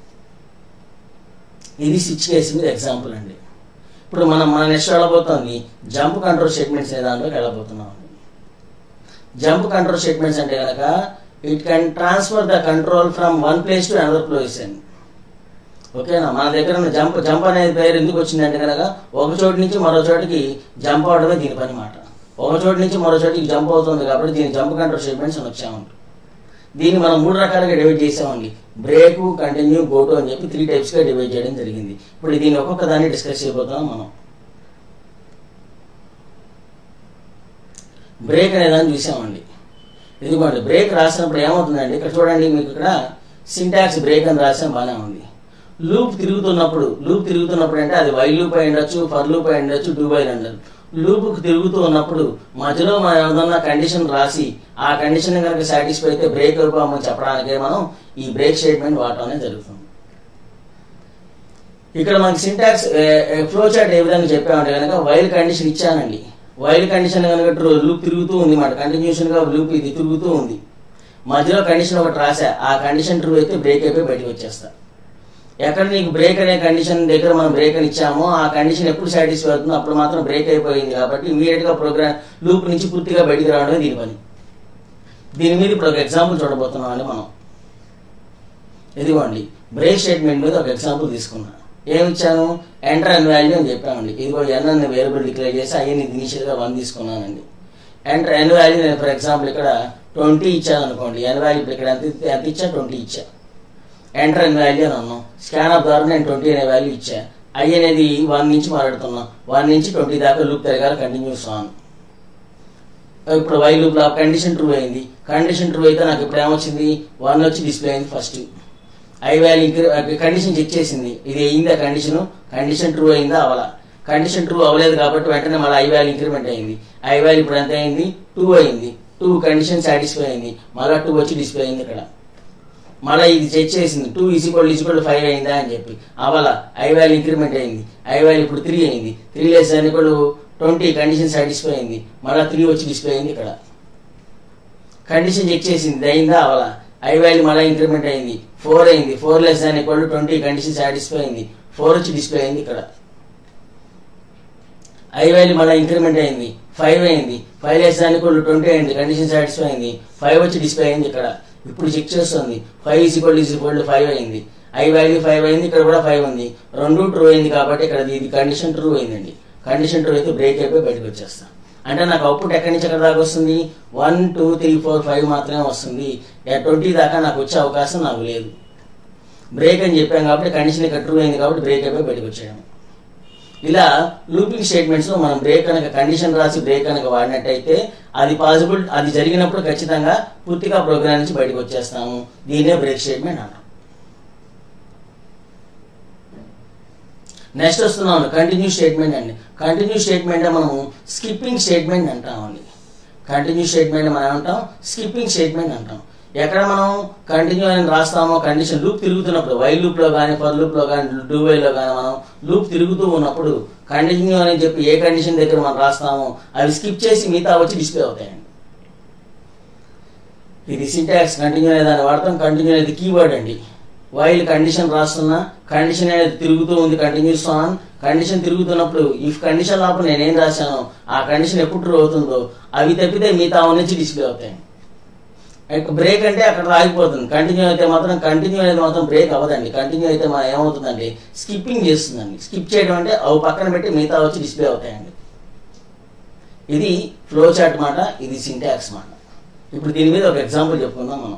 ఇది స్విచ్ కేసు మీద ఎగ్జాంపుల్ అండి ఇప్పుడు మనం మన నెక్స్ట్ వెళ్ళబోతుంది జంప్ కంట్రోల్ స్టేట్మెంట్స్ అనే దాంట్లోకి వెళ్ళబోతున్నాం జంప్ కంట్రోల్ స్టేట్మెంట్స్ అంటే కనుక it can transfer the control from one place to another position ఓకేనా మన దగ్గర ఉన్న జంప్ జంప్ అనేది పేరు ఎందుకు వచ్చిందంటే కనుక ఒక చోటు నుంచి మరో చోటికి జంప్ అవడమే దీని పని మాట ఒక చోటు నుంచి మరో చోటికి జంప్ అవుతుంది కాబట్టి దీని జంప్ కంట్రోల్ స్టేట్మెంట్స్ అని వచ్చామంట దీన్ని మనం మూడు రకాలుగా డివైడ్ చేసామండి బ్రేక్ కంటిన్యూ గోటు అని చెప్పి త్రీ టైప్స్ గా డివైడ్ చేయడం జరిగింది ఇప్పుడు దీని ఒక్కొక్క దాన్ని డిస్కస్ చేయబోతున్నాం మనం బ్రేక్ అనే దాన్ని చూసామండి ఇదిగోండి బ్రేక్ రాసినప్పుడు ఏమవుతుందండి ఇక్కడ చూడండి మీకు ఇక్కడ సింటాక్స్ బ్రేక్ అని రాసాం బాగానే ఉంది లూప్ తిరుగుతున్నప్పుడు లూప్ తిరుగుతున్నప్పుడు అంటే అది వై లూప్ అయి ఉండొచ్చు ఫర్ లూప్ అయి ఉండొచ్చు డూ బై ఉండదు లూప్ తిరుగుతూ ఉన్నప్పుడు మధ్యలో మనం ఏదన్నా కండిషన్ రాసి ఆ కండిషన్ కనుక సాటిస్ఫై అయితే బ్రేక్ అయిపోమని చెప్పడానికే మనం ఈ బ్రేక్ స్టేట్మెంట్ వాడటం అనేది జరుగుతుంది ఇక్కడ మనకి సింటాక్స్ ఫ్లో చార్ట్ ఏ విధంగా చెప్పామంటే కనుక వైల్ కండిషన్ ఇచ్చానండి వైల్ కండిషన్ కనుక లూప్ తిరుగుతూ ఉంది మాట కంటిన్యూషన్ గా లూప్ ఇది తిరుగుతూ ఉంది మధ్యలో కండిషన్ ఒకటి రాసా ఆ కండిషన్ ట్రూ అయితే బ్రేక్ అయిపోయి బయటకు వచ్చేస్తా ఎక్కడ నీకు బ్రేక్ అనే కండిషన్ దగ్గర మనం బ్రేక్ అని ఇచ్చామో ఆ కండిషన్ ఎప్పుడు సాటిస్ఫై అవుతుందో అప్పుడు మాత్రం బ్రేక్ అయిపోయింది కాబట్టి ఇమీడియట్ గా ప్రోగ్రామ్ లూప్ నుంచి పూర్తిగా బయటికి రావడమే దీని పని దీని మీద ఇప్పుడు ఒక ఎగ్జాంపుల్ చూడబోతున్నాం అండి మనం ఇదిగోండి బ్రేక్ స్టేట్మెంట్ మీద ఒక ఎగ్జాంపుల్ తీసుకున్నా ఏమి ఇచ్చాను ఎంటర్ అన్ వాల్యూ అని చెప్పామండి ఇదిగో ఎన్ అనే వేరియబుల్ డిక్లేర్ చేసి అయ్యి ఇనిషియల్ గా వన్ తీసుకున్నానండి ఎంటర్ ఎన్ వాల్యూ నేను ఫర్ ఎగ్జాంపుల్ ఇక్కడ ట్వంటీ ఇచ్చాను అనుకోండి ఎన్ వాల్యూ ఇప్పుడు ఇక్కడ ఎంత ఎంత ఇచ్చా ట్వంటీ ఇచ్చా ఎంటర్ అనే వాల్యూ అని అన్నాం స్కాన్ ఆఫ్ ద్వారా నేను ట్వంటీ అనే వాల్యూ ఇచ్చా ఐ అనేది వన్ నుంచి మాట్లాడుతున్నా వన్ నుంచి ట్వంటీ దాకా లూప్ తిరగాలి కంటిన్యూస్ ఆన్ ఇప్పుడు వై లూప్ లో కండిషన్ ట్రూ అయింది కండిషన్ ట్రూ అయితే నాకు ఇప్పుడు ఏమొచ్చింది వన్ వచ్చి డిస్ప్లే అయింది first i value condition check చేసింది ఇది అయిందా కండిషన్ కండిషన్ ట్రూ అయిందా అవలా కండిషన్ ట్రూ అవ్వలేదు కాబట్టి వెంటనే మళ్ళీ ఐ వాల్యూ ఇంక్రిమెంట్ అయింది ఐ వాల్యూ ఇప్పుడు ఎంత అయింది టూ అయింది టూ కండిషన్ సాటిస్ఫై అయింది మళ్ళీ టూ వచ్చి డిస్ప్లే అయింది ఇక్కడ మళ్ళీ ఇది చెక్ చేసింది టూ ఈజీక్వల్ ఈజీక్వల్ ఫైవ్ అయిందా అని చెప్పి అవల ఐ వాల్యూ ఇంక్రిమెంట్ అయింది ఐ వాల్యూ ఇప్పుడు త్రీ అయింది త్రీ లెస్ అని కూడా ట్వంటీ కండిషన్ సాటిస్ఫై అయింది మళ్ళీ త్రీ వచ్చి డిస్ప్లే అయింది ఇక్కడ కండిషన్ చెక్ చేసింది ఇది అయిందా అవల ఐ వాల్యూ మళ్ళీ ఇంక్రిమెంట్ అయింది ఫోర్ అయింది ఫోర్ లెస్ అని ఈక్వల్ ట్వంటీ కండిషన్ సాటిస్ఫై అయింది ఫోర్ వచ్చి డిస్ప్లే అయింది ఇక్కడ ఐ వాల్యూ మళ్ళీ ఇంక్రిమెంట్ అయింది ఫైవ్ అయింది ఫైవ్ లెస్ అని ఈక్వల్ ట్వంటీ అయింది కండిషన్ సాటిస్ఫై అయింది ఫైవ్ వచ్చి డిస్ప్లే అయింది ఇక్కడ ఇప్పుడు చెక్ చేస్తుంది five is equal is equal five అయింది ఐ వాల్యూ ఫైవ్ అయింది ఇక్కడ కూడా ఫైవ్ ఉంది రెండు ట్రూ అయింది కాబట్టి ఇక్కడ ఇది కండిషన్ ట్రూ అయిందండి కండిషన్ ట్రూ అయితే బ్రేక్ అయిపోయి బయటకు వచ్చేస్తాం అంటే నాకు అవుట్పుట్ ఎక్కడి నుంచి ఎక్కడి దాకా వస్తుంది one two three four five మాత్రమే వస్తుంది ట్వంటీ దాకా నాకు వచ్చే అవకాశం నాకు లేదు బ్రేక్ అని చెప్పాం కాబట్టి కండిషన్ ఇక్కడ ట్రూ అయింది కాబట్టి బ్రేక్ అయిపోయి బయటకు వచ్చాము ఇలా లూపింగ్ స్టేట్మెంట్స్ లో మనం బ్రేక్ కనుక కండిషన్ రాసి బ్రేక్ కనుక వాడినట్టయితే అది పాసిబుల్ అది జరిగినప్పుడు ఖచ్చితంగా పూర్తిగా ప్రోగ్రామ్ నుంచి బయటకు వచ్చేస్తాము దీన్నే బ్రేక్ స్టేట్మెంట్ అన్నాం నెక్స్ట్ వస్తున్నాం కంటిన్యూ స్టేట్మెంట్ అండి కంటిన్యూ స్టేట్మెంట్ మనము స్కిప్పింగ్ స్టేట్మెంట్ అంటామండి కంటిన్యూ స్టేట్మెంట్ మనం ఏమంటాం స్కిప్పింగ్ స్టేట్మెంట్ అంటాం ఎక్కడ మనం కంటిన్యూ అని రాస్తామో కండిషన్ లూప్ తిరుగుతున్నప్పుడు వైల్ లూప్ లో కానీ ఫర్ లూప్ లో కానీ డూ వైల్ లో కానీ మనం లూప్ తిరుగుతూ ఉన్నప్పుడు కంటిన్యూ అని చెప్పి ఏ కండిషన్ దగ్గర మనం రాస్తామో అవి స్కిప్ చేసి మిగతా వచ్చి డిస్ప్లే అవుతాయండి ఇది సింటాక్స్ కంటిన్యూ అనే దాన్ని వాడతాం కంటిన్యూ అనేది కీవర్డ్ అండి వైల్ కండిషన్ రాస్తున్నా కండిషన్ అనేది తిరుగుతూ ఉంది కంటిన్యూస్ ఆన్ కండిషన్ తిరుగుతున్నప్పుడు ఇఫ్ కండిషన్ లోపల నేనేం రాశానో ఆ కండిషన్ ఎప్పుడు ట్రూ అవుతుందో అవి తప్పితే మిగతా నుంచి డిస్ప్లే అవుతాయి బ్రేక్ అంటే అక్కడ ఆగిపోతుంది కంటిన్యూ అయితే మాత్రం కంటిన్యూ అనేది మాత్రం బ్రేక్ అవ్వదండి కంటిన్యూ అయితే మనం ఏమవుతుందండి స్కిప్పింగ్ చేస్తుందండి స్కిప్ చేయడం అంటే అవి పక్కన పెట్టి మిగతా వచ్చి డిస్ప్లే అవుతాయండి ఇది ఫ్లో చార్ట్ మాట ఇది సింటాక్స్ మాట ఇప్పుడు దీని మీద ఒక ఎగ్జాంపుల్ చెప్పుకుందాం మనం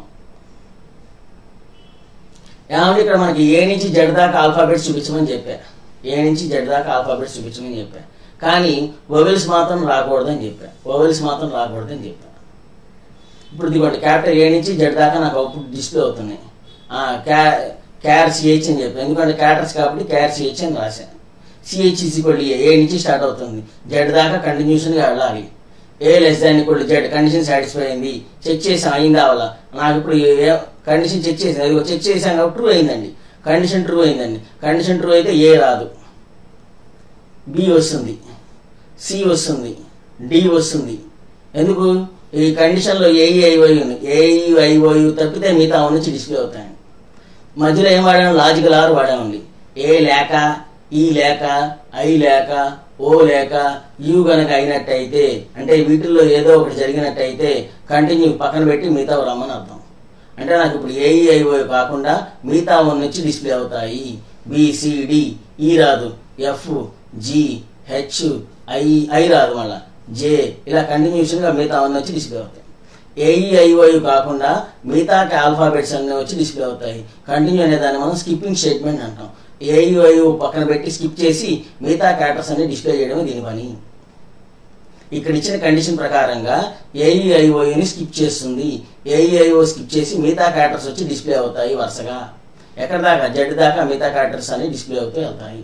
ఏమంటే ఇక్కడ మనకి ఏ నుంచి జెడ్ దాకా ఆల్ఫాబెట్స్ చూపించమని చెప్పా ఏ నుంచి జెడ్ దాకా ఆల్ఫాబెట్స్ చూపించమని చెప్పా కానీ ఓవెల్స్ మాత్రం రాకూడదని చెప్పా ఓవెల్స్ మాత్రం రాకూడదని చెప్పా ఇప్పుడు ఇదిగోండి క్యాపిటల్ ఏ నుంచి జెడ్ దాకా నాకు అవుట్పుట్ డిస్ప్లే అవుతున్నాయి క్యా క్యార్ సిహెచ్ అని చెప్పి ఎందుకంటే క్యాటర్స్ కాబట్టి క్యార్ సిహెచ్ అని రాశాను సిహెచ్ ఈక్వల్ ఏ నుంచి స్టార్ట్ అవుతుంది జెడ్ దాకా కంటిన్యూషన్గా వెళ్ళాలి A less than equal Z condition satisfy అయింది చెక్ చేసాం అయిందా అవ్వాలా నాకు ఇప్పుడు కండిషన్ చెక్ చేసి అది చెక్ చేసాం కాబట్టి ట్రూ అయిందండి కండిషన్ ట్రూ అయిందండి కండిషన్ ట్రూ అయితే ఏ రాదు బి వస్తుంది సి వస్తుంది డి వస్తుంది ఎందుకు ఈ కండిషన్లో ఏఈ ఐఓయు ఉంది ఏఈ ఐఓయు తప్పితే మిగతా నుంచి డిస్ప్లే అవుతాయండి మధ్యలో ఏం వాడాము లాజికల్ ఆర్ వాడామండి ఏ లేక ఈ లేక ఐ లేక ఓ లేక యు గనక అయినట్టయితే అంటే వీటిల్లో ఏదో ఒకటి జరిగినట్టయితే కంటిన్యూ పక్కన పెట్టి మిగతా రమ్మని అర్థం అంటే నాకు ఇప్పుడు ఏఈఐఓ కాకుండా మిగతా వన్ నుంచి డిస్ప్లే అవుతాయి బిసిడి ఈ రాదు F G H I I రాదు మళ్ళా జే ఇలా కంటిన్యూషన్ గా మిగతా వన్ వచ్చి డిస్ప్లే అవుతాయి ఏఈఐఓయు కాకుండా మిగతా ఆల్ఫాబెట్స్ అన్నీ వచ్చి డిస్ప్లే అవుతాయి కంటిన్యూ అనే దాన్ని మనం స్కిప్పింగ్ స్టేట్మెంట్ అంటాం ఏఈఐఓ పక్కన పెట్టి స్కిప్ చేసి మిగతా క్యారెక్టర్స్ అన్ని డిస్ప్లే చేయడం దీని పని ఇక్కడ ఇచ్చిన కండిషన్ ప్రకారంగా ఏఈఐఓని స్కిప్ చేస్తుంది ఏఈఐఓ స్కిప్ చేసి మిగతా క్యారెక్టర్స్ వచ్చి డిస్ప్లే అవుతాయి వరుసగా ఎక్కడ దాకా జడ్ దాకా మిగతా క్యారెక్టర్స్ అన్ని డిస్ప్లే అవుతూ వెళ్తాయి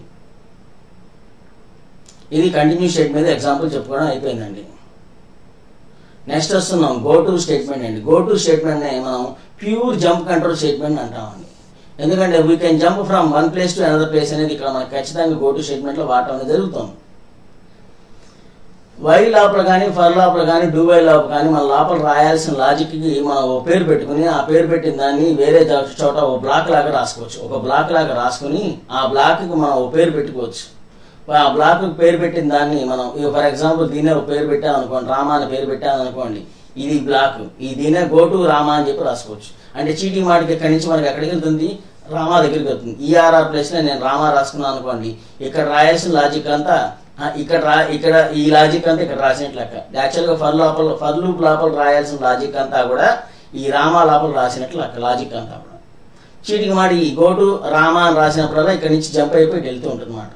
ఇది కంటిన్యూ స్టేట్ మీద ఎగ్జాంపుల్ చెప్పుకోవడం అయిపోయిందండి నెక్స్ట్ వస్తున్నాం గో టు స్టేట్మెంట్ అండి గో టు స్టేట్మెంట్ మనం ప్యూర్ జంప్ కంట్రోల్ స్టేట్మెంట్ అంటామండి ఎందుకంటే we can jump from one place to another place అనేది ఇక్కడ మనకి ఖచ్చితంగా గో టు స్టేట్మెంట్ లో వాడటం అనేది జరుగుతుంది వై లోపల కానీ ఫర్ లోపల కానీ డూ వై లోపల కానీ మన లోపల రాయాల్సిన లాజిక్ కి మనం ఓ పేరు పెట్టుకుని ఆ పేరు పెట్టిన దాన్ని వేరే దా- చోట ఓ బ్లాక్ లాగా రాసుకోవచ్చు ఒక బ్లాక్ లాగా రాసుకుని ఆ బ్లాక్ కి మనం ఓ పేరు పెట్టుకోవచ్చు ఆ బ్లాక్ పేరు పెట్టిన దాన్ని మనం ఫర్ ఎగ్జాంపుల్ దీనే ఒక పేరు పెట్టాం అనుకోండి రామా అని పేరు పెట్టాం అనుకోండి ఇది బ్లాక్ ఈ దీనే గో టు రామా అని చెప్పి రాసుకోవచ్చు అంటే చీటీ మాటికి ఇక్కడి నుంచి మనకి ఎక్కడికి వెళ్తుంది రామా దగ్గరికి వెళ్తుంది ఈఆర్ఆర్ ప్లేస్ లో నేను రామా రాసుకున్నాను అనుకోండి ఇక్కడ రాయాల్సిన లాజిక్ అంతా ఆ, ఇక్కడ రా ఇక్కడ ఈ లాజిక్ అంతా ఇక్కడ రాసినట్లు లెక్క యాక్చువల్ గా ఫర్ లోపల ఫర్ లూప్ లోపల రాయాల్సిన లాజిక్ అంతా కూడా ఈ రామా లోపల రాసినట్లు లెక్క లాజిక్ అంతా కూడా చీటికి మాడి ఈ గో టు రామా అని రాసినప్పుడల్లా ఇక్కడ నుంచి జంప్ అయిపోయి వెళ్తూ ఉంటుంది అనమాట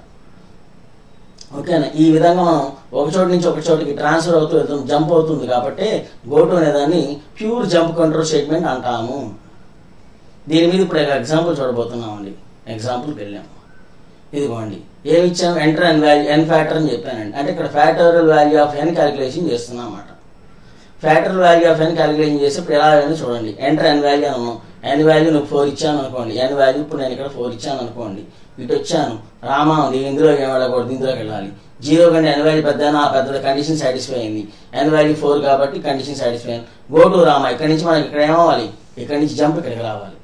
ఓకేనా ఈ విధంగా మనం ఒక చోటు నుంచి ఒక చోటికి ట్రాన్స్ఫర్ అవుతూ వెళ్తుంది జంప్ అవుతుంది కాబట్టి గోటు అనేదాన్ని ప్యూర్ జంప్ కంట్రోల్ స్టేట్మెంట్ అంటాము దీని మీద ఇప్పుడు ఎగ్జాంపుల్ చూడబోతున్నామండి ఎగ్జాంపుల్కి వెళ్ళాము ఇదిగోండి ఏమి ఇచ్చాము enter n value n factor అని చెప్పానండి అంటే ఇక్కడ factorial value of n calculation చేస్తున్నాం అన్నమాట factorial value of n calculation చేసేప్పుడు ఎలా అయినా చూడండి ఎంటర్ ఎన్ వాల్యూ అన్నాం ఎన్ వాల్యూ నువ్వు ఫోర్ ఇచ్చాను అనుకోండి ఎన్ వాల్యూ ఇప్పుడు నేను ఇక్కడ ఫోర్ ఇచ్చాను అనుకోండి ఇటు వచ్చాను రామా ఉంది ఇందులో ఏం వెళ్ళకూడదు ఇందులోకి వెళ్ళాలి జీరో కంటే ఎన్ వాల్యూ పెద్ద ఆ పెద్ద కండిషన్ సాటిస్ఫై అయింది ఎన్ వాల్యూ ఫోర్ కాబట్టి కండిషన్ సాటిస్ఫై అయింది గో టు రామా ఇక్కడ నుంచి మనకి ఇక్కడ ఏమవ్వాలి ఇక్కడ నుంచి జంప్ ఇక్కడికి రావాలి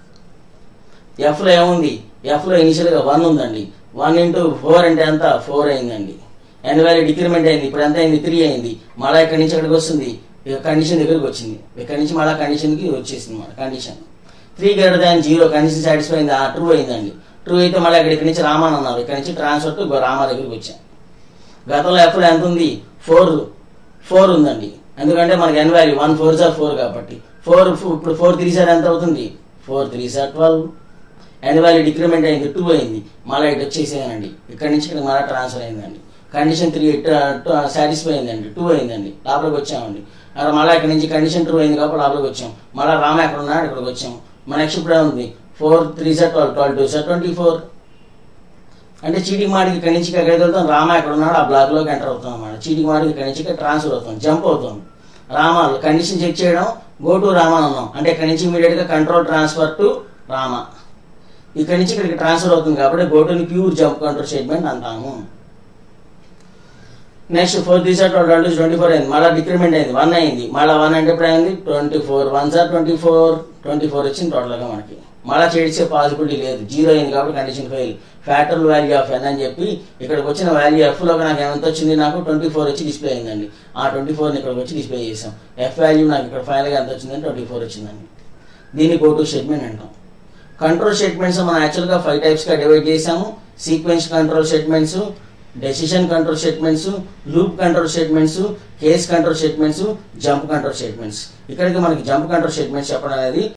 ఎఫ్ లో ఏముంది ఎఫ్ లో ఇనిషియల్ గా వన్ ఉందండి వన్ ఇంటూ ఫోర్ అంటే ఎంత ఫోర్ అయిందండి ఎన్ వాల్యూ డిక్రిమెంట్ అయింది ఇప్పుడు ఎంత అయింది త్రీ అయింది మళ్ళీ ఇక్కడి నుంచి ఇక్కడికి వస్తుంది ఇక కండిషన్ దగ్గరికి వచ్చింది ఇక్కడ నుంచి మళ్ళీ కండిషన్ కి వచ్చేసింది మన condition three greater than zero condition satisfy అయింది ఆ ట్రూ అయిందండి ట్రూ అయితే మళ్ళీ ఇక్కడ ఇక్కడి నుంచి రామాన్ అన్నారు ఇక్కడ నుంచి ట్రాన్స్ఫర్ టు రామా దగ్గరికి వచ్చాం గతంలో ఎఫ్ లో ఎంత ఉంది ఫోర్ ఫోర్ ఉందండి ఎందుకంటే మనకి n value one four star four కాబట్టి ఫోర్ ఇప్పుడు ఫోర్ త్రీ సార్ ఎంత అవుతుంది four three star twelve n value decrement అయింది టూ అయింది మళ్ళీ ఇటు వచ్చేసేయానండి ఇక్కడ నుంచి ఇక్కడ మళ్ళీ ట్రాన్స్ఫర్ అయిందండి కండిషన్ త్రీ సాటిస్ఫై అయిందండి టూ అయిందండి లోపలికి వచ్చామండి అక్కడ మళ్ళీ ఇక్కడ నుంచి కండిషన్ టూ అయింది కాబట్టి లోపలికి వచ్చాం మళ్ళీ రామ ఎక్కడ ఉన్నాడు ఇక్కడికి వచ్చాం మన నెక్స్ట్ ఇప్పుడు ఉంది four three star twelve twelve two star twenty four అంటే చీటికి మాటికి ఇక్కడి నుంచి ఎక్కడికి వెళ్తాం రామ ఎక్కడ ఉన్నాడు ఆ బ్లాక్ లోకి ఎంటర్ అవుతాం అన్నమాట చీటికి మాటికి ఇక్కడి నుంచి ఇక్కడ ట్రాన్స్ఫర్ అవుతాం జంప్ అవుతాం రామ కండిషన్ చెక్ చేయడం గో టు రామ అని అన్నాం అంటే ఇక్కడ నుంచి ఇమీడియట్ గా కంట్రోల్ ట్రాన్స్ఫర్ టు రామ ఇక్కడ నుంచి ఇక్కడికి ట్రాన్స్ఫర్ అవుతుంది కాబట్టి go to pure jump control statement అంటాము next four three star twenty twenty four అయింది మళ్ళీ డిక్రిమెంట్ అయింది వన్ అయింది మళ్ళీ వన్ అంటే ఇప్పుడు అయింది twenty four one star twenty four twenty four వచ్చింది టోటల్గా మనకి మళ్ళీ చేసే పాసిబిలిటీ లేదు జీరో అయింది కాబట్టి condition fail factor value of n అని చెప్పి ఇక్కడికి వచ్చిన వాల్యూ ఎఫ్ లో నాకు ఎంత వచ్చింది నాకు ట్వంటీ ఫోర్ వచ్చి డిస్ప్లే అయిందండి ఆ ట్వంటీ ఫోర్ ఇక్కడికి వచ్చి డిస్ప్లే చేసాం ఎఫ్ వాల్యూ నాకు ఇక్కడ ఫైనల్ గా ఎంత వచ్చిందని ట్వంటీ ఫోర్ వచ్చిందండి దీన్ని గో టు స్టేట్మెంట్ అంటాం కంట్రోల్ స్టేట్మెంట్స్ మనం యాక్చువల్ గా ఫైవ్ టైప్స్ గా డివైడ్ చేసాము sequence control statements decision control statements loop control statements case control statements jump control statements ఇక్కడికి మనకి జంప్ కంట్రోల్ స్టేట్మెంట్స్ చెప్పడం అనేది